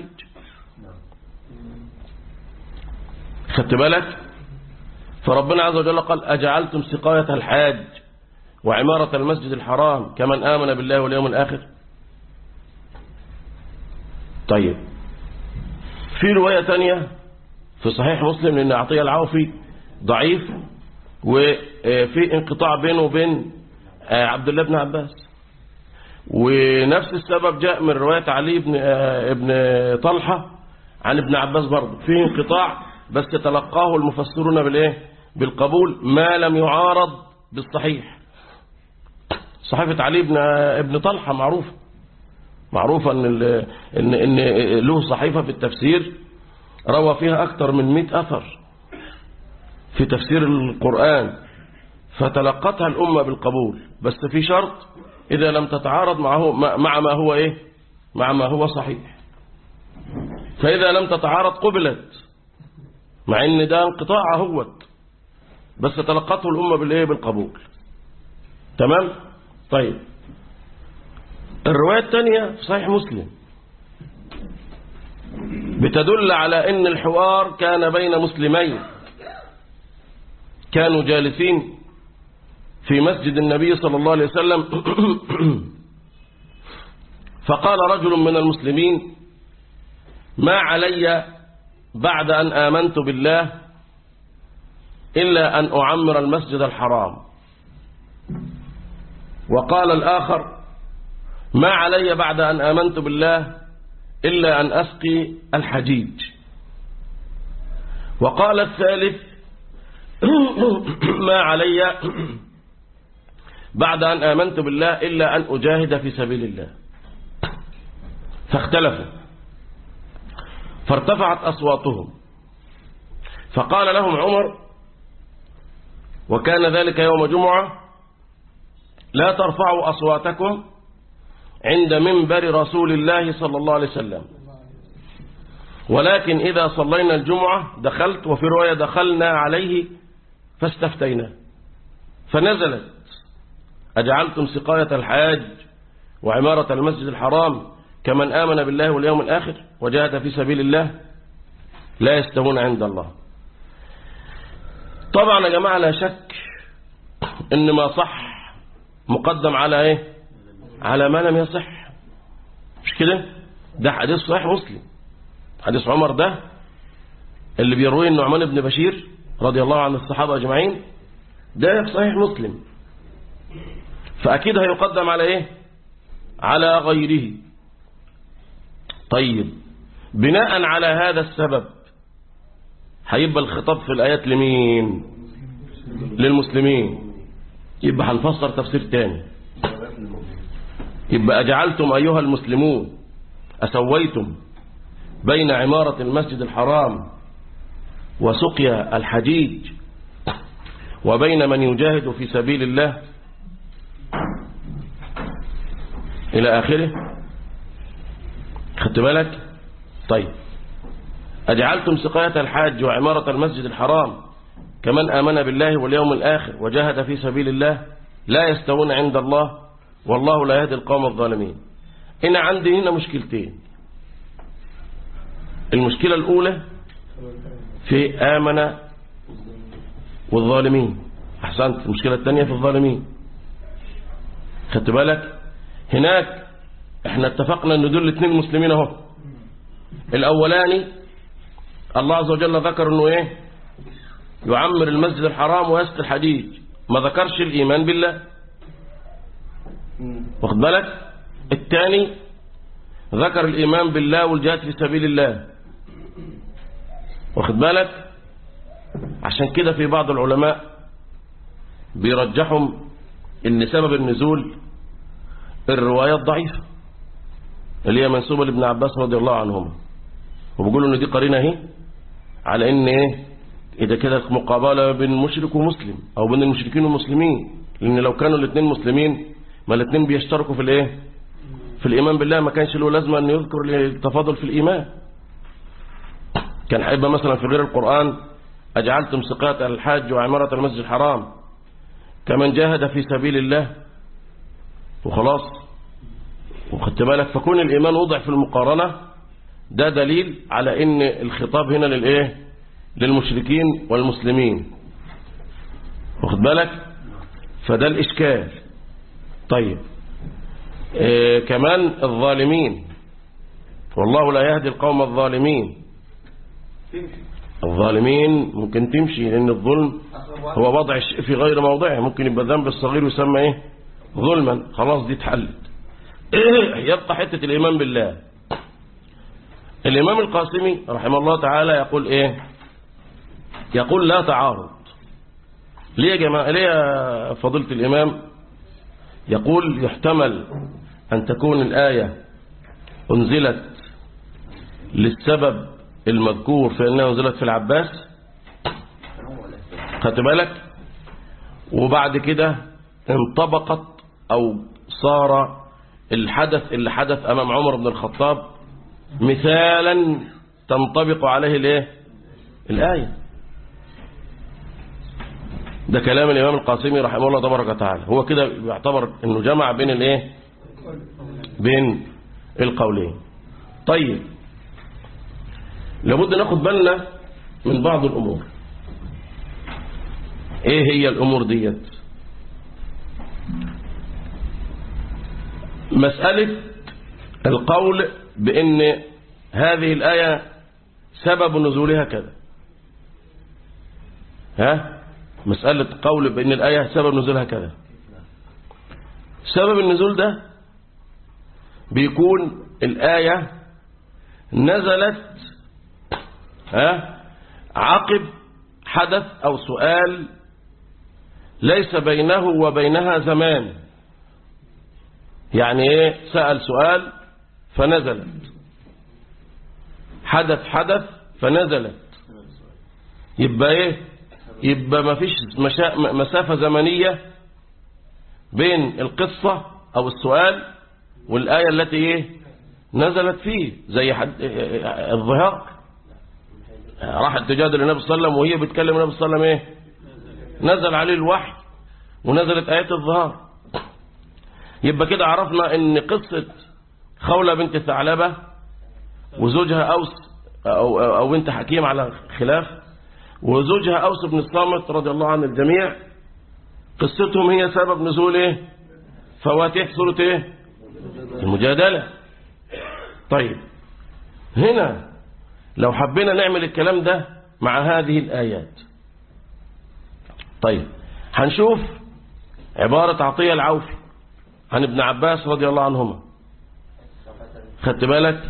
S2: خدت بالك فربنا عز وجل قال أجعلتم سقاية الحاج وعمارة المسجد الحرام كمن آمن بالله واليوم الآخر طيب في رواية تانية في صحيح مسلم لأن عطية العوفي ضعيف وفي انقطاع بينه وبين عبد الله بن عباس ونفس السبب جاء من رواية علي بن ابن طلحة عن ابن عباس برضه في انقطاع بس تلقاه المفسرون بالايه بالقبول ما لم يعارض بالصحيح صحيفة علي بن ابن طلحة معروفة معروفة ان ال- ان ان له صحيفة في التفسير روى فيها اكثر من 100 اثر في تفسير القرآن فتلقتها الأمة بالقبول بس في شرط إذا لم تتعارض معه مع ما هو إيه مع ما هو صحيح فإذا لم تتعارض قبلت مع ان ده انقطاع اهوت بس تلقته الأمة بالإيه بالقبول تمام طيب الرواية الثانية في صحيح مسلم بتدل على ان الحوار كان بين مسلمين كانوا جالسين في مسجد النبي صلى الله عليه وسلم فقال رجل من المسلمين ما علي بعد أن آمنت بالله إلا أن أعمر المسجد الحرام وقال الآخر ما علي بعد أن آمنت بالله إلا أن أسقي الحجيج وقال الثالث ما علي بعد أن آمنت بالله إلا أن أجاهد في سبيل الله فاختلفوا فارتفعت أصواتهم فقال لهم عمر وكان ذلك يوم جمعة لا ترفعوا أصواتكم عند منبر رسول الله صلى الله عليه وسلم ولكن إذا صلينا الجمعة دخلت وفي رواية دخلنا عليه فاستفتينا فنزلت أجعلتم سقاية الحاج وعمارة المسجد الحرام كمن آمن بالله واليوم الآخر وجاهد في سبيل الله لا يستوون عند الله طبعا يا جماعة لا شك ان ما صح مقدم على ايه على ما لم يصح مش كده ده حديث صحيح مسلم حديث عمر ده اللي بيرويه النعمان بن بشير رضي الله عن الصحابة أجمعين ده في صحيح مسلم فأكيد هيقدم على إيه على غيره طيب بناء على هذا السبب هيبقى الخطاب في الآيات لمين للمسلمين يبقى هنفسر تفسير تاني يبقى أجعلتم أيها المسلمون أسويتم بين عمارة المسجد الحرام وسقيا الحجيج وبين من يجاهد في سبيل الله إلى آخره خدت بالك طيب أجعلتم سقاية الحاج وعمارة المسجد الحرام كمن آمن بالله واليوم الآخر وجاهد في سبيل الله لا يستوون عند الله والله لا يهدي القوم الظالمين هنا عندي هنا مشكلتين المشكلة الأولى في آمن والظالمين أحسنت المشكلة الثانية في الظالمين خدت بالك هناك احنا اتفقنا ان دول الاثنين مسلمين اهو الاولاني الله عز وجل ذكر انه ايه يعمر المسجد الحرام ويسقي الحديد ما ذكرش الايمان بالله واخد بالك الثاني ذكر الايمان بالله والجهاد في سبيل الله واخد بالك عشان كده في بعض العلماء بيرجحوا ان سبب النزول الرواية الضعيفة اللي هي منسوبة لابن عباس رضي الله عنهما وبيقولوا ان دي قرينة اهي على ان ايه اذا كده مقابلة بين مشرك ومسلم او بين المشركين والمسلمين لان لو كانوا الاثنين مسلمين ما الاثنين بيشتركوا في الايه في الايمان بالله ما كانش له لازمه ان يذكر التفاضل في الايمان كان هيبقى مثلا في غير القرآن أجعلتم سقاة الحاج وعمارة المسجد الحرام كمن جاهد في سبيل الله وخلاص وخدت بالك فكون الإيمان وضع في المقارنة ده دليل على ان الخطاب هنا للإيه للمشركين والمسلمين واخد بالك فده الإشكال طيب إيه كمان الظالمين والله لا يهدي القوم الظالمين الظالمين ممكن تمشي لأن الظلم هو وضع الشيء في غير موضعه ممكن يبقى الذنب الصغير يسمى ايه ظلما خلاص دي اتحلت يبقى حتة الإيمان بالله الإمام القاسمي رحمه الله تعالى يقول ايه يقول لا تعارض ليه يا جماعة ليه يا فضيلة الإمام يقول يحتمل أن تكون الآية أنزلت للسبب المذكور في أنها نزلت في العباس خدت بالك وبعد كده انطبقت أو صار الحدث اللي حدث أمام عمر بن الخطاب مثالا تنطبق عليه الايه الآية ده كلام الإمام القاسمي رحمه الله تبارك وتعالى هو كده يعتبر انه جمع بين الايه بين القولين طيب لابد ناخد بالنا من بعض الأمور ايه هي الأمور ديت مسألة القول بأن هذه الآية سبب نزولها كذا ها مسألة قول بأن الآية سبب نزولها كذا سبب النزول ده بيكون الآية نزلت ها عقب حدث أو سؤال ليس بينه وبينها زمان يعني ايه سأل سؤال فنزلت حدث حدث فنزلت يبقى ايه يبقى ما فيش مشا... مسافة زمنية بين القصة او السؤال والآية التي ايه نزلت فيه زي حد الظهار راحت تجادل النبي صلى الله عليه وسلم وهي بتكلم النبي صلى الله عليه وسلم ايه نزل عليه الوحي ونزلت آيات الظهار يبقى كده عرفنا ان قصة خولة بنت ثعلبة وزوجها أوس أو, أو بنت حكيم على خلاف وزوجها أوس بن الصامت رضي الله عن الجميع قصتهم هي سبب نزول ايه فواتح سورة ايه المجادلة طيب هنا لو حبينا نعمل الكلام ده مع هذه الآيات طيب هنشوف عبارة عطية العوفي عن ابن عباس رضي الله عنهما خدت بالك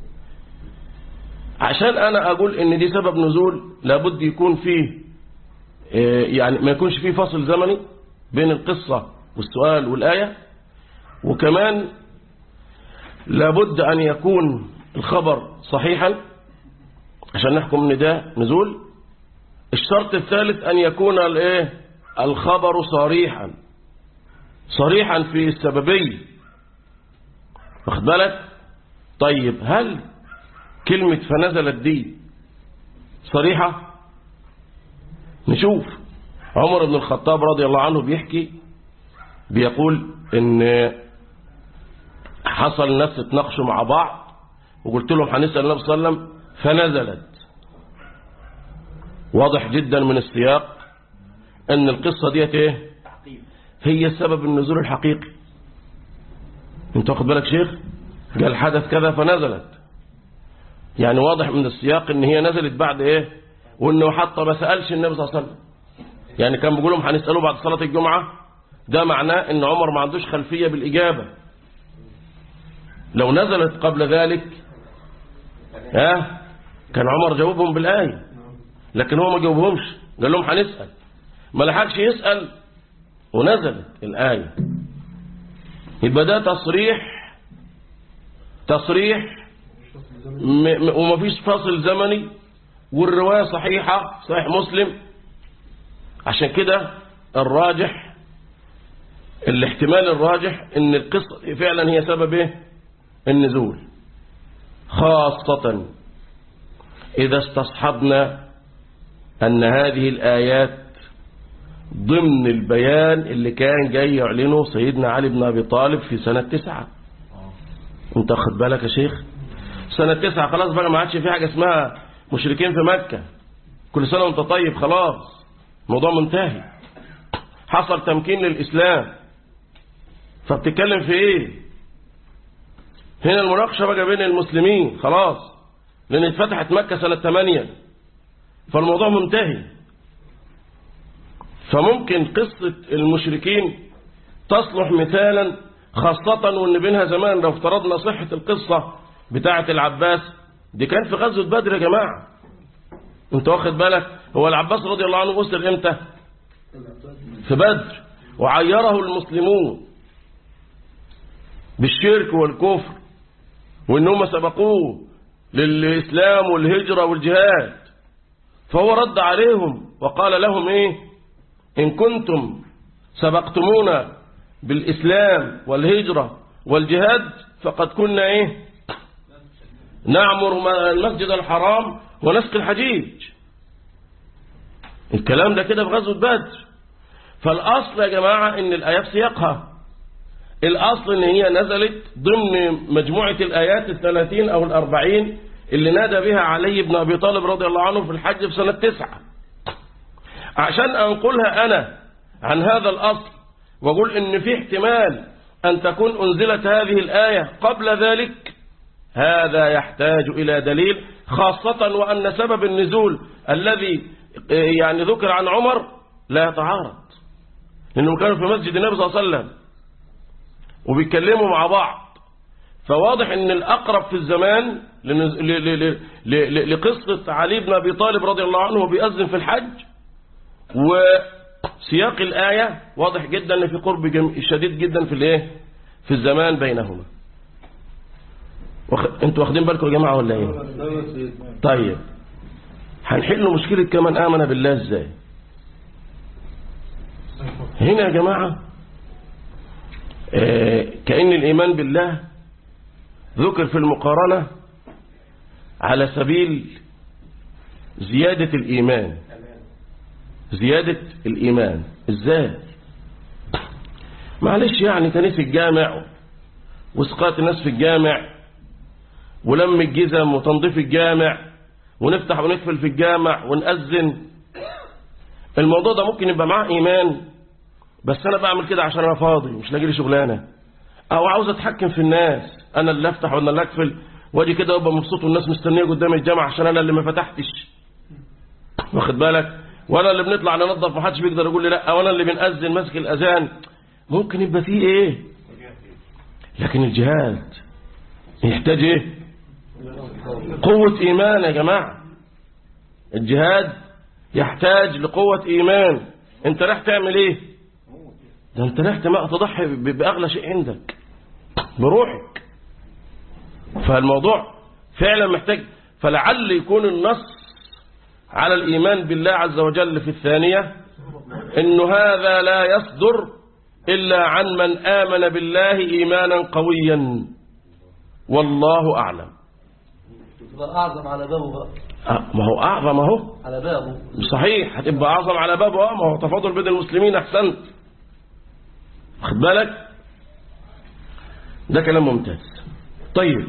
S2: عشان انا اقول ان دي سبب نزول لابد يكون فيه يعني ما يكونش فيه فصل زمني بين القصة والسؤال والآية وكمان لابد أن يكون الخبر صحيحا عشان نحكم ان ده نزول الشرط الثالث أن يكون الايه الخبر صريحا صريحا في السببية واخد بالك طيب هل كلمة فنزلت دي صريحة نشوف عمر بن الخطاب رضي الله عنه بيحكي بيقول ان حصل ناس اتناقشوا مع بعض وقلت لهم هنسأل النبي صلى الله عليه وسلم فنزلت واضح جدا من السياق ان القصة ديت ايه هي سبب النزول الحقيقي انت واخد بالك شيخ قال حدث كذا فنزلت يعني واضح من السياق ان هي نزلت بعد ايه وانه حتى ما سألش النبي صلى الله عليه وسلم يعني كان بيقول لهم هنسأله بعد صلاة الجمعة ده معناه ان عمر ما عندوش خلفية بالإجابة لو نزلت قبل ذلك ها كان عمر جاوبهم بالآية لكن هو ما جاوبهمش قال لهم هنسأل ما لحقش يسأل ونزلت الآية يبقى ده تصريح تصريح ومفيش فاصل زمني والرواية صحيحة صحيح مسلم عشان كده الراجح الاحتمال الراجح ان القصة فعلا هي سبب ايه النزول خاصة إذا استصحبنا أن هذه الآيات ضمن البيان اللي كان جاي يعلنه سيدنا علي بن أبي طالب في سنة تسعة انت خد بالك يا شيخ سنة تسعة خلاص بقى ما عادش في حاجة اسمها مشركين في مكة كل سنة وانت طيب خلاص الموضوع منتهي حصل تمكين للإسلام فبتتكلم في ايه هنا المناقشة بقى بين المسلمين خلاص لان اتفتحت مكة سنة 8 فالموضوع منتهي فممكن قصة المشركين تصلح مثالا خاصة وان بينها زمان لو افترضنا صحة القصة بتاعة العباس دي كان في غزوة بدر يا جماعة انت واخد بالك هو العباس رضي الله عنه أسر امتى في بدر وعيره المسلمون بالشرك والكفر وانهم سبقوه للإسلام والهجرة والجهاد فهو رد عليهم وقال لهم إيه إن كنتم سبقتمونا بالإسلام والهجرة والجهاد فقد كنا إيه نعمر المسجد الحرام ونسقي الحجيج الكلام ده كده في غزوة بدر فالأصل يا جماعة إن الآيات سياقها الأصل إن هي نزلت ضمن مجموعة الآيات الثلاثين أو الأربعين اللي نادى بها علي بن أبي طالب رضي الله عنه في الحج في سنة تسعة عشان أنقلها أنا عن هذا الأصل وأقول إن في احتمال أن تكون أنزلت هذه الآية قبل ذلك هذا يحتاج إلى دليل خاصة وأن سبب النزول الذي يعني ذكر عن عمر لا يتعارض لأنهم كانوا في مسجد النبي صلى الله عليه وسلم وبيتكلموا مع بعض فواضح ان الأقرب في الزمان لقصة علي بن أبي طالب رضي الله عنه بيأذن في الحج وسياق الآية واضح جدا ان في قرب شديد جدا في الايه في الزمان بينهما وخ... انتوا واخدين بالكم يا جماعة ولا ايه طيب هنحل مشكلة كمان آمن بالله ازاي هنا يا جماعة آه كأن الإيمان بالله ذكر في المقارنة على سبيل زيادة الإيمان زيادة الإيمان إزاي معلش يعني كنيسة الجامع واسقاط الناس في الجامع ولم الجزم وتنظيف الجامع ونفتح ونقفل في الجامع ونأذن الموضوع ده ممكن يبقى معاه إيمان بس أنا بعمل كده عشان أنا فاضي مش لاقي لي شغلانة أو عاوز أتحكم في الناس أنا اللي أفتح وأنا اللي أقفل وأجي كده وأبقى مبسوط والناس مستنية قدام الجامع عشان أنا اللي ما فتحتش واخد بالك وأنا اللي بنطلع ننظف محدش بيقدر يقول لي لا وأنا اللي بنأذن ماسك الأذان ممكن يبقى فيه إيه لكن الجهاد يحتاج إيه قوة إيمان يا جماعة الجهاد يحتاج لقوة إيمان أنت راح تعمل إيه ده أنت راح تضحي بأغلى شيء عندك بروحك فالموضوع فعلا محتاج فلعل يكون النص على الإيمان بالله عز وجل في الثانية إنه هذا لا يصدر إلا عن من آمن بالله إيمانا قويا والله أعلم
S4: تبقى أعظم على بابه بقى
S2: أه ما هو أعظم أهو
S4: على بابه
S2: صحيح هتبقى أعظم على بابه أه ما هو تفاضل بين المسلمين أحسنت خد بالك ده كلام ممتاز طيب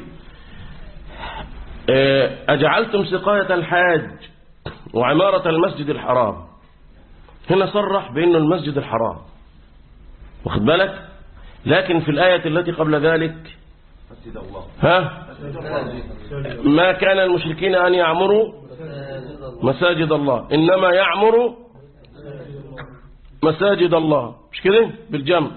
S2: أجعلتم سقاية الحاج وعمارة المسجد الحرام هنا صرح بأنه المسجد الحرام واخد بالك لكن في الآية التي قبل ذلك
S5: مسجد الله
S2: ها ما كان المشركين أن يعمروا مساجد الله إنما يعمر مساجد الله مش كده بالجمع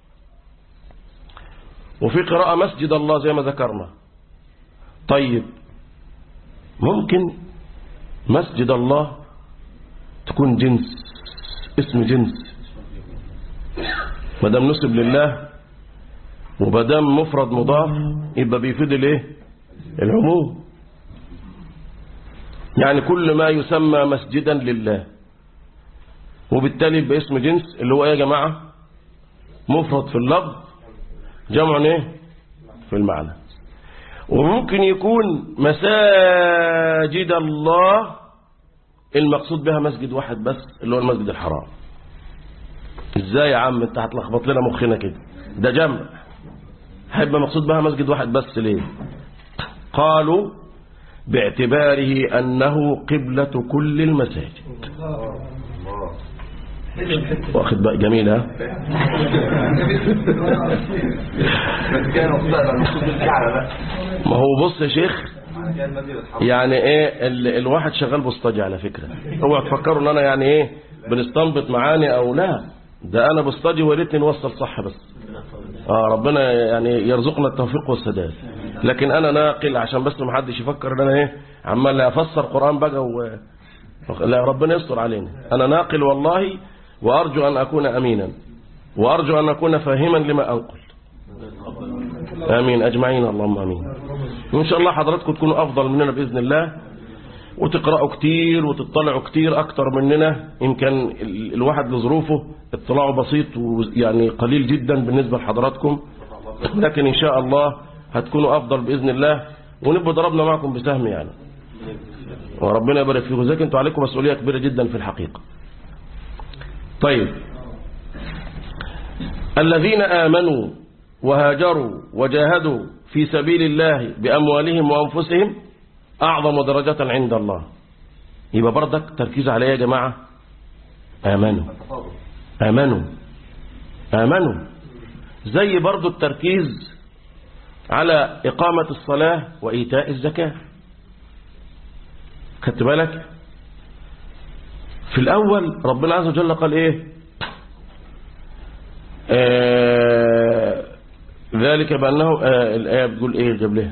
S2: وفي قراءة مسجد الله زي ما ذكرنا طيب ممكن مسجد الله تكون جنس اسم جنس ما دام نسب لله ومادام مفرد مضاف يبقى بيفيد الايه العموم يعني كل ما يسمى مسجدا لله وبالتالي باسم جنس اللي هو ايه يا جماعة مفرد في اللفظ جمع ايه في المعنى وممكن يكون مساجد الله المقصود بها مسجد واحد بس اللي هو المسجد الحرام ازاي يا عم انت هتلخبط لنا مخنا كده ده جمع هيبقى مقصود بها مسجد واحد بس ليه قالوا باعتباره أنه قبلة كل المساجد واخد بقى جميل ها
S5: بس كان مقصود المقصود بالكعبة بقى
S2: ما هو بص يا شيخ
S5: كان مسجد الحرام
S2: يعني ايه ال الواحد شغال بوسطجي على فكرة اوعى تفكروا ان انا يعني ايه بنستنبط معاني او لا ده انا بوسطجي وريتني نوصل صح بس اه ربنا يعني يرزقنا التوفيق والسداد لكن انا ناقل عشان بس ما حدش يفكر ان انا ايه عمال افسر قران بقى و... لا ربنا يستر علينا انا ناقل والله وارجو ان اكون امينا وارجو ان اكون فاهما لما انقل امين اجمعين اللهم امين وان شاء الله حضراتكم تكونوا افضل مننا باذن الله وتقرأوا كتير وتطلعوا كتير أكتر مننا يمكن ال- الواحد لظروفه اطلاعه بسيط ويعني قليل جدا بالنسبة لحضراتكم لكن إن شاء الله هتكونوا أفضل بإذن الله ونبقى ضربنا معكم بسهم يعني وربنا يبارك فيكم زيك انتوا عليكم مسؤولية كبيرة جدا في الحقيقة طيب الذين آمنوا وهاجروا وجاهدوا في سبيل الله بأموالهم وأنفسهم أعظم درجة عند الله يبقى بردك تركيز عليه يا جماعة آمنوا آمنوا آمنوا زي برضو التركيز على إقامة الصلاة وإيتاء الزكاة خدت بالك في الأول ربنا عز وجل قال إيه آه ذلك بأنه آه الآية بتقول إيه جاب لها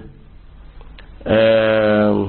S2: آه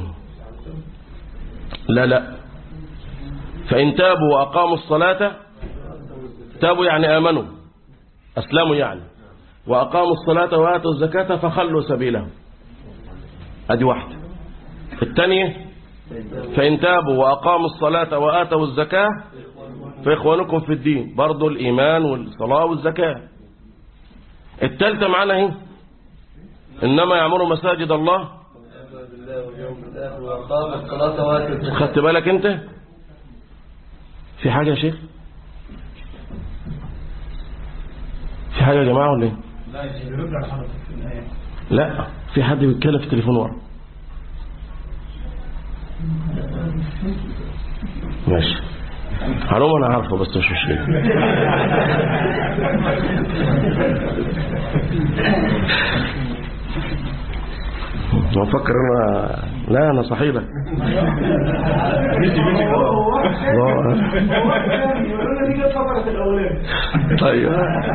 S2: لا لا فإن تابوا وأقاموا الصلاة تابوا يعني آمنوا أسلموا يعني وأقاموا الصلاة وآتوا الزكاة فخلوا سبيلهم أدي واحدة الثانية فإن تابوا وأقاموا الصلاة وآتوا الزكاة فإخوانكم في الدين برضو الإيمان والصلاة والزكاة الثالثة معنا اهي إنما يعمروا مساجد الله
S4: بالله واليوم الآخر وأقام الصلاة وآتى الزكاة
S2: خدت بالك أنت في حاجة يا شيخ في حاجة يا جماعة ولا ايه
S3: لا يرجع لحضرتك في الآية
S2: لا في حد بيتكلم في التليفون ورا ماشي حرام انا عارفه بس مش مشكله بفكر انا لا انا صحيح طيب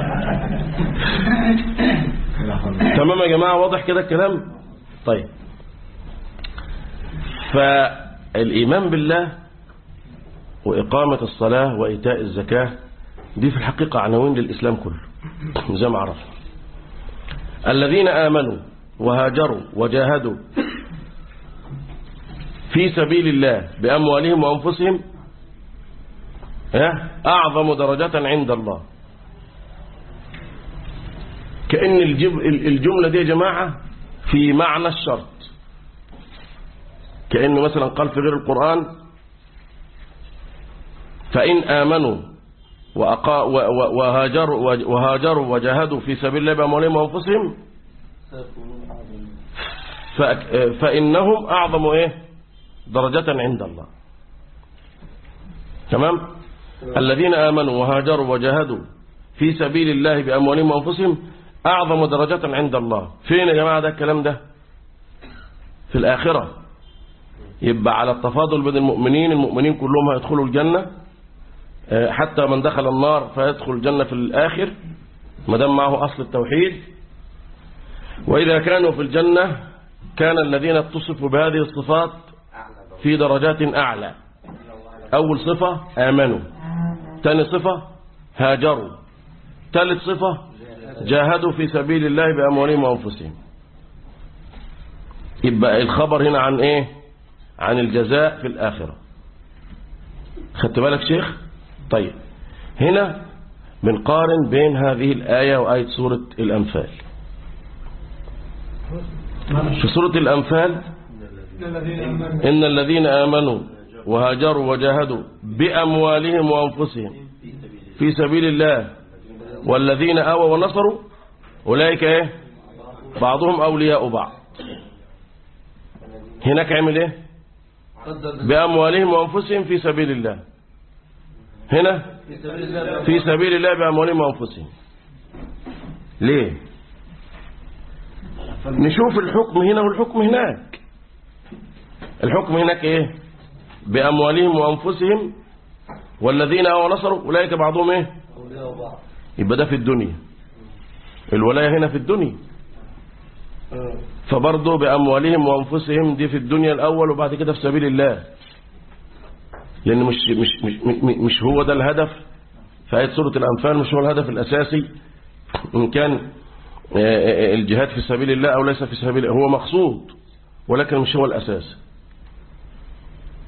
S2: تمام يا جماعة واضح كده الكلام طيب فالإيمان بالله وإقامة الصلاة وإيتاء الزكاة دي في الحقيقة عناوين للإسلام كله زي ما عرفنا الذين آمنوا وهاجروا وجاهدوا في سبيل الله بأموالهم وأنفسهم ها؟ أعظم درجة عند الله كأن الجب- الجملة دي يا جماعة في معنى الشرط كأن مثلا قال في غير القرآن فإن آمنوا وأقا و- و- وهاجروا وهاجروا وجاهدوا في سبيل الله بأموالهم وأنفسهم فأك- فإنهم أعظم إيه درجة عند الله تمام الذين آمنوا وهاجروا وجاهدوا في سبيل الله بأموالهم وأنفسهم أعظم درجة عند الله فين يا جماعة ده الكلام ده في الآخرة يبقى على التفاضل بين المؤمنين المؤمنين كلهم هيدخلوا الجنة آه، حتى من دخل النار فيدخل الجنة في الآخر ما دام معه أصل التوحيد وإذا كانوا في الجنة كان الذين اتصفوا بهذه الصفات في درجات أعلى أول صفة آمنوا ثاني صفة هاجروا ثالث صفة جاهدوا في سبيل الله بأموالهم وأنفسهم يبقى الخبر هنا عن إيه عن الجزاء في الآخرة خدت بالك شيخ طيب هنا بنقارن بين هذه الآية وآية سورة الأنفال في سورة الأنفال إن الذين آمنوا وهاجروا وجاهدوا بأموالهم وأنفسهم في سبيل الله والذين آووا ونصروا أولئك إيه بعضهم أولياء بعض هناك عمل إيه
S4: قدر
S2: بأموالهم وأنفسهم في سبيل الله هنا
S4: في سبيل الله
S2: في سبيل الله بأموالهم وأنفسهم ليه نشوف الحكم هنا والحكم هناك الحكم هناك ايه بأموالهم وأنفسهم والذين آووا ونصروا أولئك بعضهم ايه
S4: أولياء بعض
S2: يبقى ده في الدنيا الولاية هنا في الدنيا فبرضه بأموالهم وأنفسهم دي في الدنيا الأول وبعد كده في سبيل الله لأن مش, مش, مش, مش, مش هو ده الهدف في آية سورة الأنفال مش هو الهدف الأساسي إن كان آه، آه، الجهاد في سبيل الله أو ليس في سبيل الله هو مقصود ولكن مش هو الأساس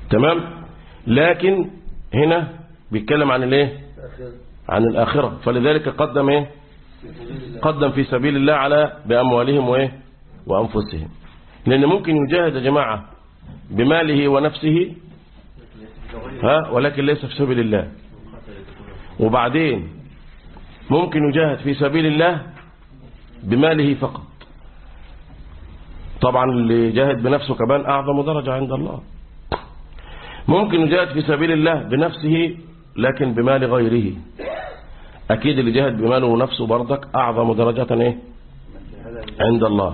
S2: تمام لكن هنا بيتكلم عن الايه عن الآخرة فلذلك قدم ايه قدم في سبيل الله على بأموالهم وايه وأنفسهم لأن ممكن يجاهد يا جماعة بماله ونفسه ها ولكن ليس في سبيل الله وبعدين ممكن يجاهد في سبيل الله بماله فقط طبعا اللي جاهد بنفسه كمان أعظم درجة عند الله ممكن يجاهد في سبيل الله بنفسه لكن بمال غيره أكيد اللي جاهد بماله ونفسه برضك أعظم درجة إيه؟ عند الله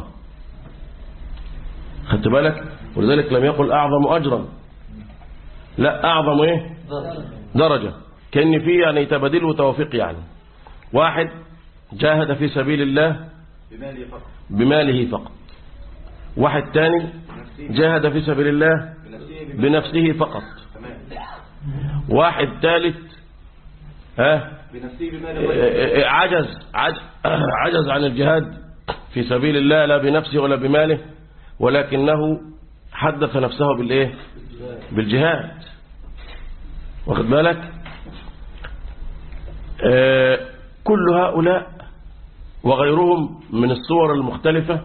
S2: خدت بالك ولذلك لم يقل أعظم أجرا لا أعظم إيه درجة كأن فيه يعني تبادل وتوفيق يعني واحد جاهد في سبيل الله
S5: بمالي فقط
S2: بماله فقط واحد تاني جاهد في سبيل الله
S5: بنفسه
S2: بنفسه فقط
S5: تمام
S2: واحد ثالث ها
S5: بنفسه بمالي غيره
S2: عجز عجز, عجز عن الجهاد في سبيل الله لا بنفسه ولا بماله ولكنه حدث نفسه بالايه بالجهاد واخد بالك آه، كل هؤلاء وغيرهم من الصور المختلفة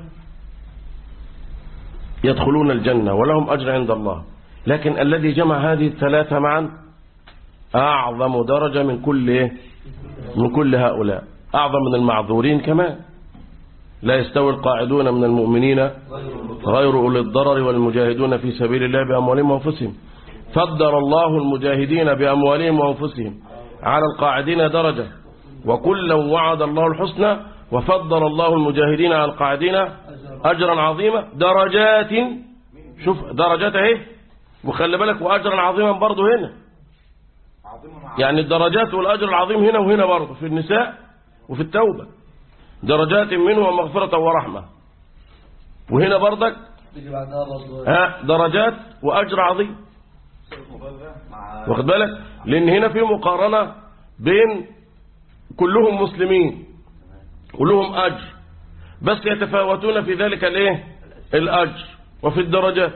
S2: يدخلون الجنة ولهم أجر عند الله لكن الذي جمع هذه الثلاثة معا أعظم درجة من كل إيه؟ من كل هؤلاء أعظم من المعذورين كمان لا يستوي القاعدون من المؤمنين غير أولي الضرر والمجاهدون في سبيل الله بأموالهم وأنفسهم فضل الله المجاهدين بأموالهم وأنفسهم على القاعدين درجة وكلا وعد الله الحسنى وفضل الله المجاهدين على القاعدين أجرا عظيما درجات شوف درجات اهي وخلي بالك وأجرا عظيما برضه هنا يعني الدرجات والأجر العظيم هنا وهنا برضه في النساء وفي التوبة درجات منه ومغفرة ورحمة وهنا برضك
S4: تيجي بعدها برضه
S2: ها درجات وأجر عظيم
S5: مع
S2: واخد بالك لأن هنا في مقارنة بين كلهم مسلمين كلهم أجر بس يتفاوتون في ذلك الايه الأجر وفي الدرجات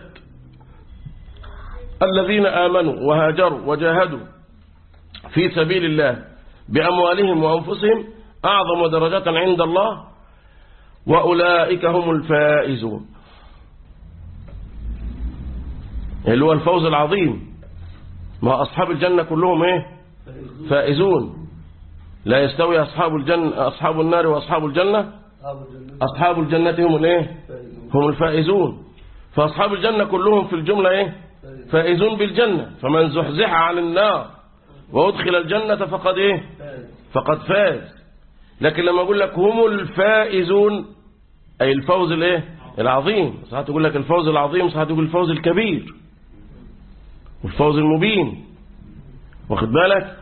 S2: الذين آمنوا وهاجروا وجاهدوا في سبيل الله بأموالهم وأنفسهم أعظم درجة عند الله وأولئك هم الفائزون اللي هو الفوز العظيم ما أصحاب الجنة كلهم إيه فائزون لا يستوي أصحاب الجنة أصحاب النار وأصحاب الجنة
S4: أصحاب الجنة
S2: أصحاب الجنة هم الإيه هم الفائزون فأصحاب الجنة كلهم في الجملة إيه فائزون بالجنة فمن زحزح عن النار وأدخل الجنة فقد إيه فقد فاز لكن لما أقول لك هم الفائزون أي الفوز الإيه العظيم ساعات تقول لك الفوز العظيم ساعات تقول الفوز الكبير والفوز المبين واخد بالك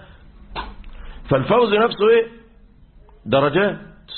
S2: فالفوز نفسه إيه درجات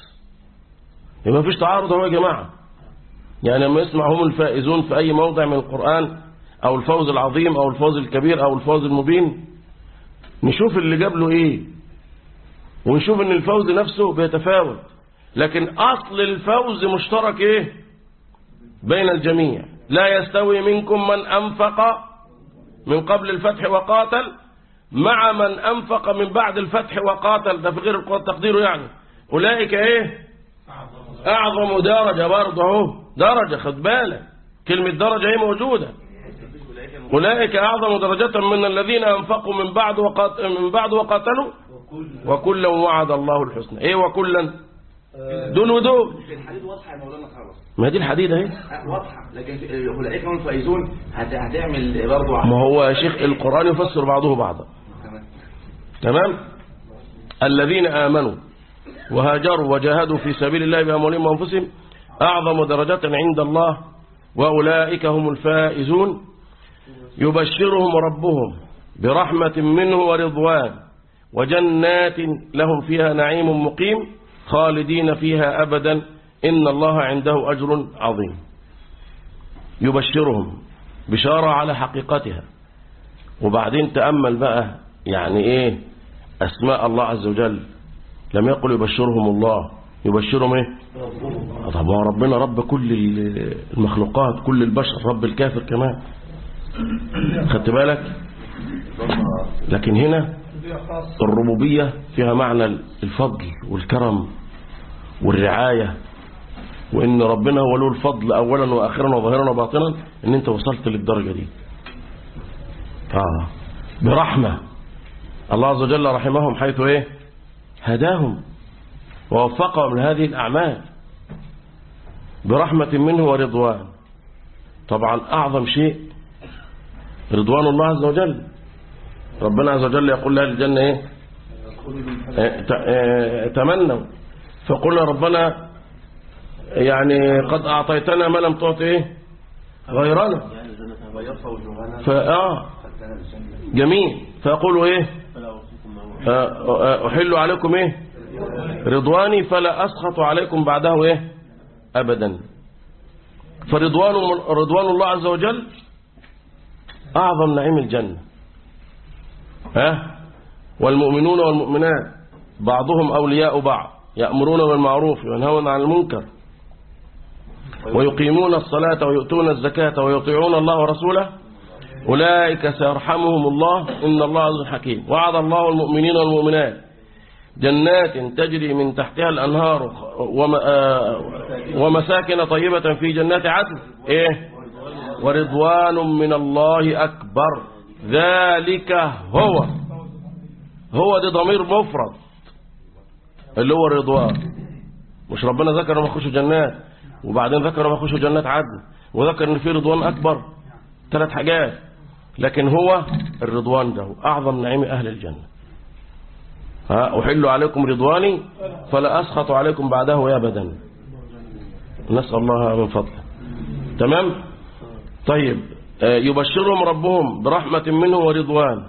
S2: يبقى مفيش تعارض اهو يا جماعة يعني لما يسمع هم الفائزون في أي موضع من القرآن أو الفوز العظيم أو الفوز الكبير أو الفوز المبين نشوف اللي جاب له إيه ونشوف ان الفوز نفسه بيتفاوت لكن أصل الفوز مشترك إيه بين الجميع لا يستوي منكم من أنفق من قبل الفتح وقاتل مع من أنفق من بعد الفتح وقاتل ده في غير القوة تقديره يعني أولئك إيه أعظم درجة برضه اهو درجة خد بالك كلمة درجة هي موجودة أولئك أعظم درجة من الذين أنفقوا من بعد وقات من بعد وقاتلوا وكلا وعد الله الحسنى إيه وكلا دول ودول
S5: الحديد واضحه يا مولانا خلاص
S2: ما دي الحديد اهي
S5: أه، واضحه لكن في- اولئك هم الفائزون هت- هتعمل برضه
S2: ما هو يا شيخ القرآن يفسر بعضه بعضا
S5: تمام
S2: تمام الذين آمنوا وهاجروا وجاهدوا في سبيل الله بأموالهم وأنفسهم أعظم درجة عند الله وأولئك هم الفائزون يبشرهم ربهم برحمة منه ورضوان وجنات لهم فيها نعيم مقيم خالدين فيها أبدا إن الله عنده أجر عظيم يبشرهم بشارة على حقيقتها وبعدين تأمل بقى يعني إيه أسماء الله عز وجل لم يقل يبشرهم الله يبشرهم إيه طب هو ربنا رب كل المخلوقات كل البشر رب الكافر كمان خدت بالك لكن هنا الربوبية فيها معنى الفضل والكرم والرعاية وإن ربنا هو له الفضل أولا وآخرا وظاهرا وباطنا إن أنت وصلت للدرجة دي آه برحمة الله عز وجل رحمهم حيث إيه هداهم ووفقهم لهذه الأعمال برحمة منه ورضوان طبعا أعظم شيء رضوان الله عز وجل ربنا عز وجل يقول لها الجنة إيه آه، ت- آه، تمنوا فقلنا ربنا يعني قد أعطيتنا ما لم تعط إيه غيرنا
S4: ويرفع وجوهنا
S2: فآه جميل فيقولوا إيه آه، آه، أحل عليكم إيه رضواني فلا أسخط عليكم بعده إيه أبدا فرضوان رضوان الله عز وجل أعظم نعيم الجنة ها والمؤمنون والمؤمنات بعضهم أولياء بعض يأمرون بالمعروف وينهون عن المنكر ويقيمون الصلاة ويؤتون الزكاة ويطيعون الله ورسوله أولئك سيرحمهم الله إن الله عز حكيم وعد الله المؤمنين والمؤمنات جنات تجري من تحتها الأنهار وم- آه، ومساكن طيبة في جنات عدن إيه ورضوان من الله أكبر ذلك هو هو ده ضمير مفرد اللي هو الرضوان مش ربنا ذكر ما يخشوا جنات وبعدين ذكر ما يخشوا جنات عدن وذكر ان في رضوان اكبر ثلاث حاجات لكن هو الرضوان ده اعظم نعيم اهل الجنه ها احل عليكم رضواني فلا اسخط عليكم بعده ابدا نسال الله من فضله تمام طيب آه، يبشرهم ربهم برحمه منه ورضوان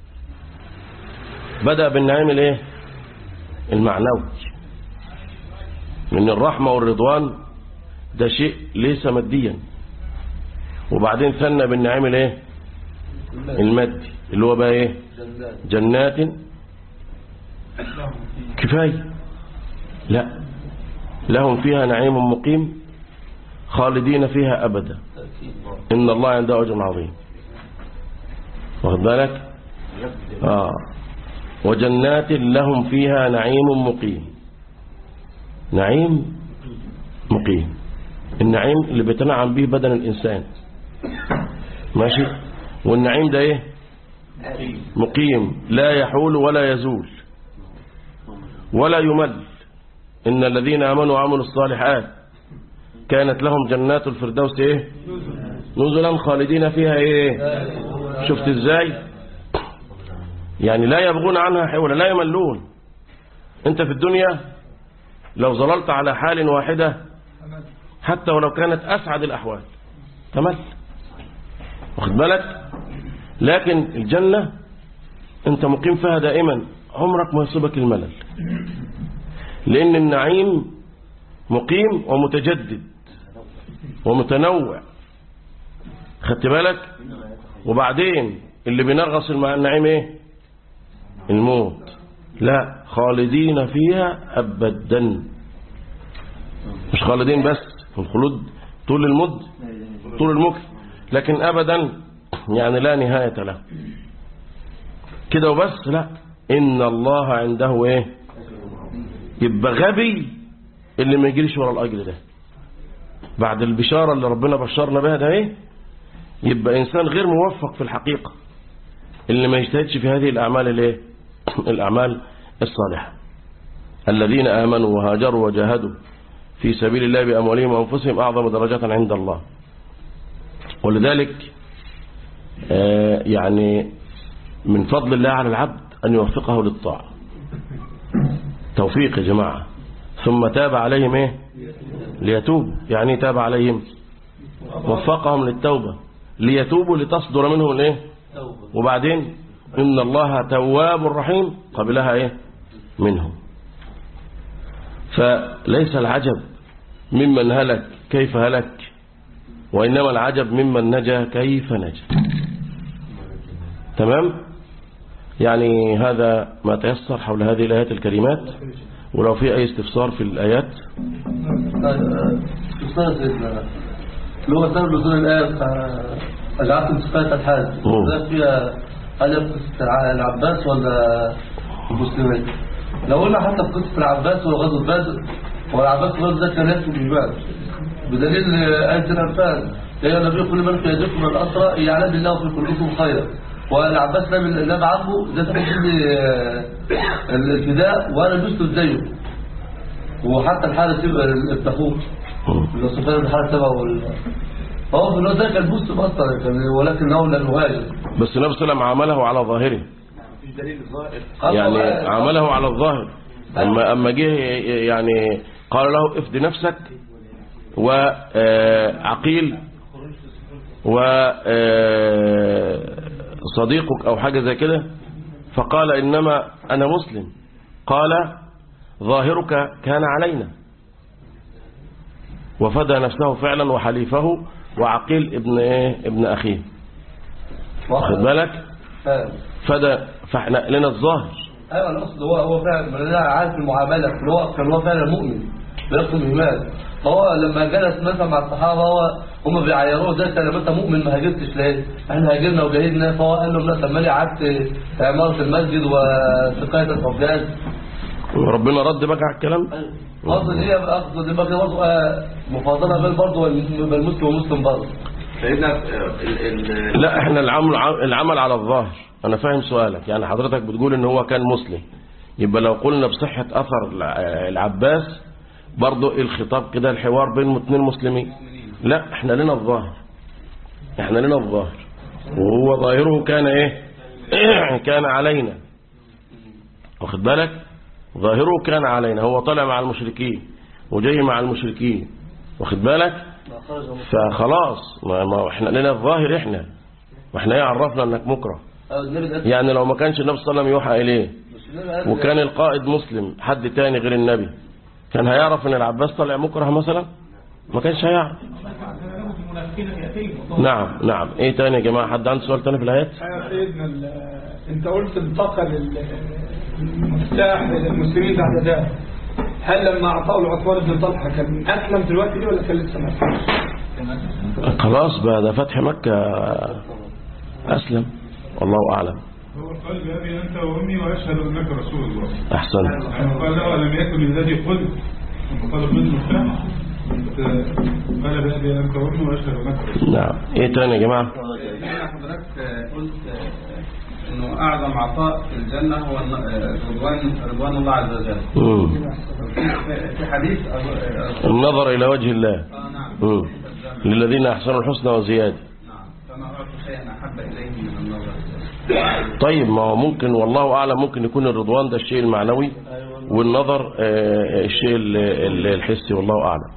S2: بدا بالنعيم الايه المعنوي من الرحمة والرضوان ده شيء ليس ماديا وبعدين ثنى بالنعيم الايه المادي اللي هو بقى ايه جنات كفاية لا لهم فيها نعيم مقيم خالدين فيها أبدا إن الله عنده أجر عظيم واخد بالك آه وجنات لهم فيها نعيم مقيم نعيم مقيم النعيم اللي بيتنعم به بدن الإنسان ماشي والنعيم ده ايه مقيم لا يحول ولا يزول ولا يمل إن الذين آمنوا وعملوا الصالحات كانت لهم جنات الفردوس ايه نزلا خالدين فيها ايه شفت ازاي يعني لا يبغون عنها حولا لا يملون انت في الدنيا لو ظللت على حال واحدة حتى ولو كانت أسعد الأحوال تمل واخد بالك لكن الجنة انت مقيم فيها دائما عمرك ما يصيبك الملل لأن النعيم مقيم ومتجدد ومتنوع خدت بالك وبعدين اللي بينغص مع النعيم ايه الموت لا خالدين فيها أبدا مش خالدين بس الخلود طول المد طول المكر لكن أبدا يعني لا نهاية له كده وبس لا إن الله عنده إيه يبقى غبي اللي ما يجريش ورا الأجر ده بعد البشارة اللي ربنا بشرنا بها ده إيه يبقى إنسان غير موفق في الحقيقة اللي ما يجتهدش في هذه الأعمال الايه الأعمال الصالحة الذين آمنوا وهاجروا وجاهدوا في سبيل الله بأموالهم وأنفسهم أعظم درجة عند الله ولذلك آه، يعني من فضل الله على العبد أن يوفقه للطاعة توفيق يا جماعة ثم تاب عليهم إيه ليتوبوا يعني إيه تاب عليهم وفقهم للتوبة ليتوبوا لتصدر منهم الايه وبعدين إن الله تواب رحيم قبلها إيه منهم فليس العجب ممن هلك كيف هلك وإنما العجب ممن نجا كيف نجا تمام يعني هذا ما تيسر حول هذه الآيات الكريمات ولو في أي استفسار في الآيات
S4: استاذ سيدنا اللي هو سبب نزول الآية بتاع جعلت سقاية الحاج
S2: مم.
S4: ده فيها هل هي في قصة الع- العباس ولا المسلمين لو قلنا حتى في قصة العباس وغزوة بدر والعباس غزوة ده كان يكتب بالبعد بدليل آية الأنفال يا نبي كل من في يدكم من الأسرى يعلم الله في كلكم خيرا والعباس نبي النبي عمه ده تحديد الفداء وأنا بسلم زيه وحتى الحارس يبقى التخوف اللي سفيان الحارس تبعه وال- هو في الوقت ده كان مسلم اصلا كان ولكنه لم يهاجر
S2: بس النبي صلى الله عليه وسلم عمله على ظاهره
S5: مفيش دليل ظاهر
S2: يعني عمله على الظاهر أما, أما جه يعني قال له افد نفسك وعقيل وصديقك أو حاجة زي كده فقال إنما أنا مسلم قال ظاهرك كان علينا وفدى نفسه فعلا وحليفه وعقيل ابن إيه ابن أخيه واخد بالك
S4: فاهم.
S2: فدى فاحنا لنا الظاهر
S4: ايوه الاصل هو هو فعلا ما انا عارف المعامله كان هو كان هو فعلا مؤمن بيقسم ايمان فهو لما جلس مثلا مع الصحابه هو هم بيعيروه ده انت لما انت مؤمن ما هاجرتش ليه؟ احنا هاجرنا وجاهدنا فهو قال لهم لا طب مالي قعدت عماره المسجد وسقايه الحجاج
S2: وربنا رد بقى على الكلام
S4: اقصد ايه بقى اقصد يبقى كده برضه آه، مفاضله بين برضه المسلم ومسلم برضه
S5: سيدنا آه، ال- ال-
S2: لا احنا العمل العمل على الظاهر انا فاهم سؤالك يعني حضرتك بتقول ان هو كان مسلم يبقى لو قلنا بصحة اثر الع- العباس برضو الخطاب كده الحوار بين اثنين مسلمين لا احنا لنا الظاهر احنا لنا الظاهر وهو ظاهره كان ايه كان علينا واخد بالك ظاهره كان علينا هو طالع مع المشركين وجاي مع المشركين واخد بالك
S4: ما خرج من-
S2: فخلاص ما, ما احنا لنا الظاهر احنا واحنا ايه عرفنا انك مكره
S4: آه، النبي ده-
S2: يعني لو ما كانش النبي صلى الله عليه وسلم يوحى اليه
S4: بس النبي قال-
S2: وكان القائد مسلم حد تاني غير النبي كان هيعرف ان العباس طلع مكره مثلا ما كانش هيعرف نعم نعم ايه تاني يا جماعه حد عنده سؤال تاني في الايات
S3: يا سيدنا ال- انت قلت انتقل ال- المفتاح للمسلمين بعد ذلك هل لما اعطاه لعثمان بن طلحه كان اسلم في الوقت ده ولا كان لسه ما اسلمش؟
S2: خلاص بقى ده فتح مكه اسلم والله اعلم
S6: هو قال بأبي أنت وأمي وأشهد أنك رسول الله
S2: احسن
S6: يعني قال له ألم يكن الذي قلت لما قال ابن المفتاح قال بأبي أنت وأمي وأشهد أنك رسول الله
S2: نعم ايه تاني يا جماعه
S7: حضرتك قلت انه اعظم عطاء في الجنه هو الن- رضوان رضوان الله عز وجل
S2: مم.
S7: في- في حديث أبو-
S2: النظر الى وجه الله
S7: آه، نعم
S2: مم. للذين احسنوا الحسنى وزياده
S7: نعم فما اردت شيئا احب اليه من النظر
S2: طيب ما هو ممكن والله أعلم ممكن يكون الرضوان ده الشيء المعنوي والنظر آه، الشيء ال- ال- الحسي والله أعلم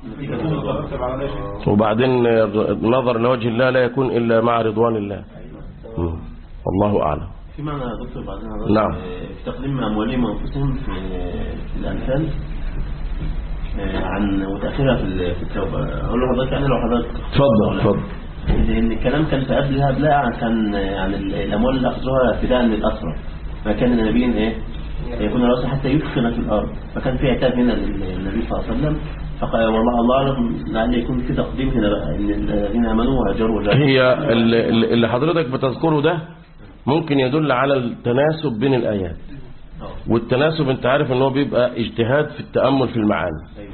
S2: وبعدين آه، النظر لوجه الله لا يكون إلا مع رضوان الله مم. والله أعلم
S8: في معنى يا دكتور بعدين حضرتك،
S2: نعم.
S8: آه، في تقديم أموالهم وأنفسهم في في الأمثال آه، عن وتأخيرها في ال- في التوبة أقول لحضرتك يعني لو حضرتك
S2: اتفضل اتفضل
S8: لأن الكلام كان في قبلها قبلها كان آه، عن ال- الأموال اللي أخذوها فداء للأسرى فكان النبي إيه يكون رأسه حتى يدخن في الأرض فكان في عتاب هنا للنبي صلى الله عليه وسلم فقال والله الله أعلم لعل يكون في تقديم هنا بقى إن الذين آمنوا وهاجروا وجاهدوا
S2: هي ال- اللي حضرتك بتذكره ده ممكن يدل على التناسب بين الآيات والتناسب انت عارف ان هو بيبقى اجتهاد في التأمل في المعاني
S8: أيوة.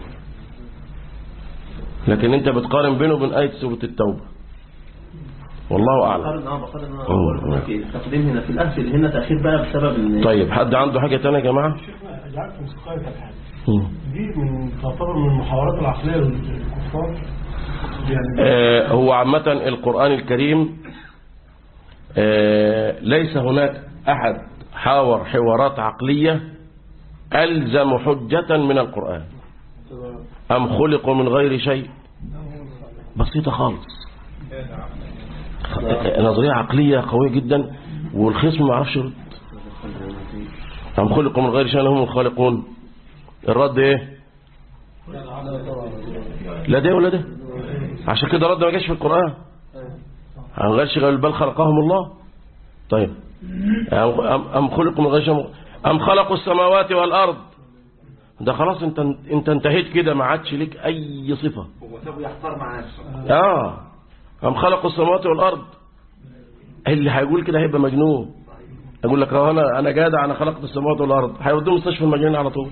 S2: لكن انت بتقارن بينه وبين آية سورة التوبة والله أعلم
S8: بقارن اه بقارن
S2: مم.
S8: اه بقول لك التقديم هنا في الأمثل هنا تأخير بقى بسبب إن
S2: طيب حد عنده حاجة تانية يا جماعة
S9: جعلت موسيقى الحاج
S2: مم.
S9: دي من تعتبر من المحاورات العقلية للكفار يعني
S2: آه هو عامة القرآن الكريم آه ليس هناك أحد حاور حوارات عقلية ألزم حجة من القرآن أم خلقوا من غير شيء بسيطة خالص خ- نظرية عقلية قوية جدا والخصم ما يعرفش يرد أم خلقوا من غير شيء هم الخالقون الرد ايه لا ده ولا ده عشان كده رد ما جاش في القرآن عن غير شغل بل خلقهم الله طيب أم, أم خلقوا من غير شيء أم خلقوا السماوات والأرض ده خلاص انت انت انتهيت كده ما عادش ليك أي صفة
S5: هو سابه يحتار مع نفسه
S2: آه أم خلقوا السماوات والأرض اللي هيقول كده هيبقى مجنون اقول لك اه انا انا جدع انا خلقت السماوات والارض هيودوه مستشفى المجانين على طول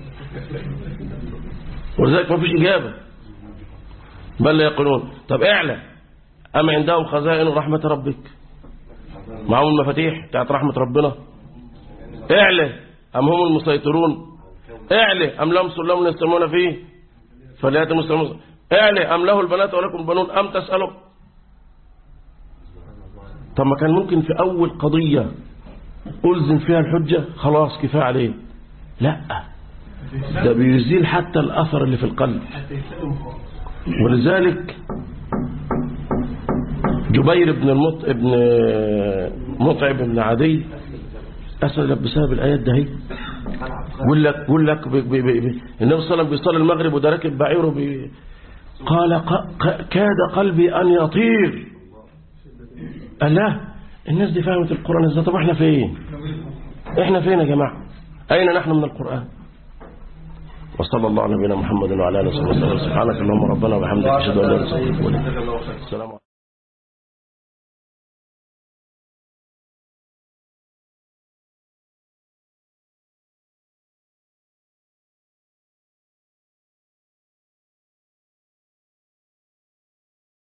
S2: ولذلك ما فيش اجابه بل لا يقولون طب اعلى ام عندهم خزائن رحمه ربك معهم المفاتيح بتاعت رحمه ربنا اعلى ام هم المسيطرون اعلى ام لهم سلم يستمعون فيه فليات المسلمون اعلى ام له البنات ولكم البنون ام تسالوا طب ما كان ممكن في اول قضيه ألزم فيها الحجة خلاص كفاية عليه لا ده بيزيل حتى الأثر اللي في القلب ولذلك جبير بن المط... ابن مطعم بن عدي أسأل بسبب الآيات ده هي يقول لك يقول لك بي بي بي النبي صلى الله عليه وسلم بيصلي المغرب وده راكب بعيره بي قال ق... ق... كاد قلبي أن يطير قال لا الناس دي فهمت القرآن ازاي طب احنا فين احنا فين يا جماعة اين نحن من القرآن وصلى الله على نبينا محمد وعلى اله وصحبه وسلم سبحانك اللهم ربنا وبحمدك اشهد ان لا اله الا انت استغفرك واتوب اليك السلام عليكم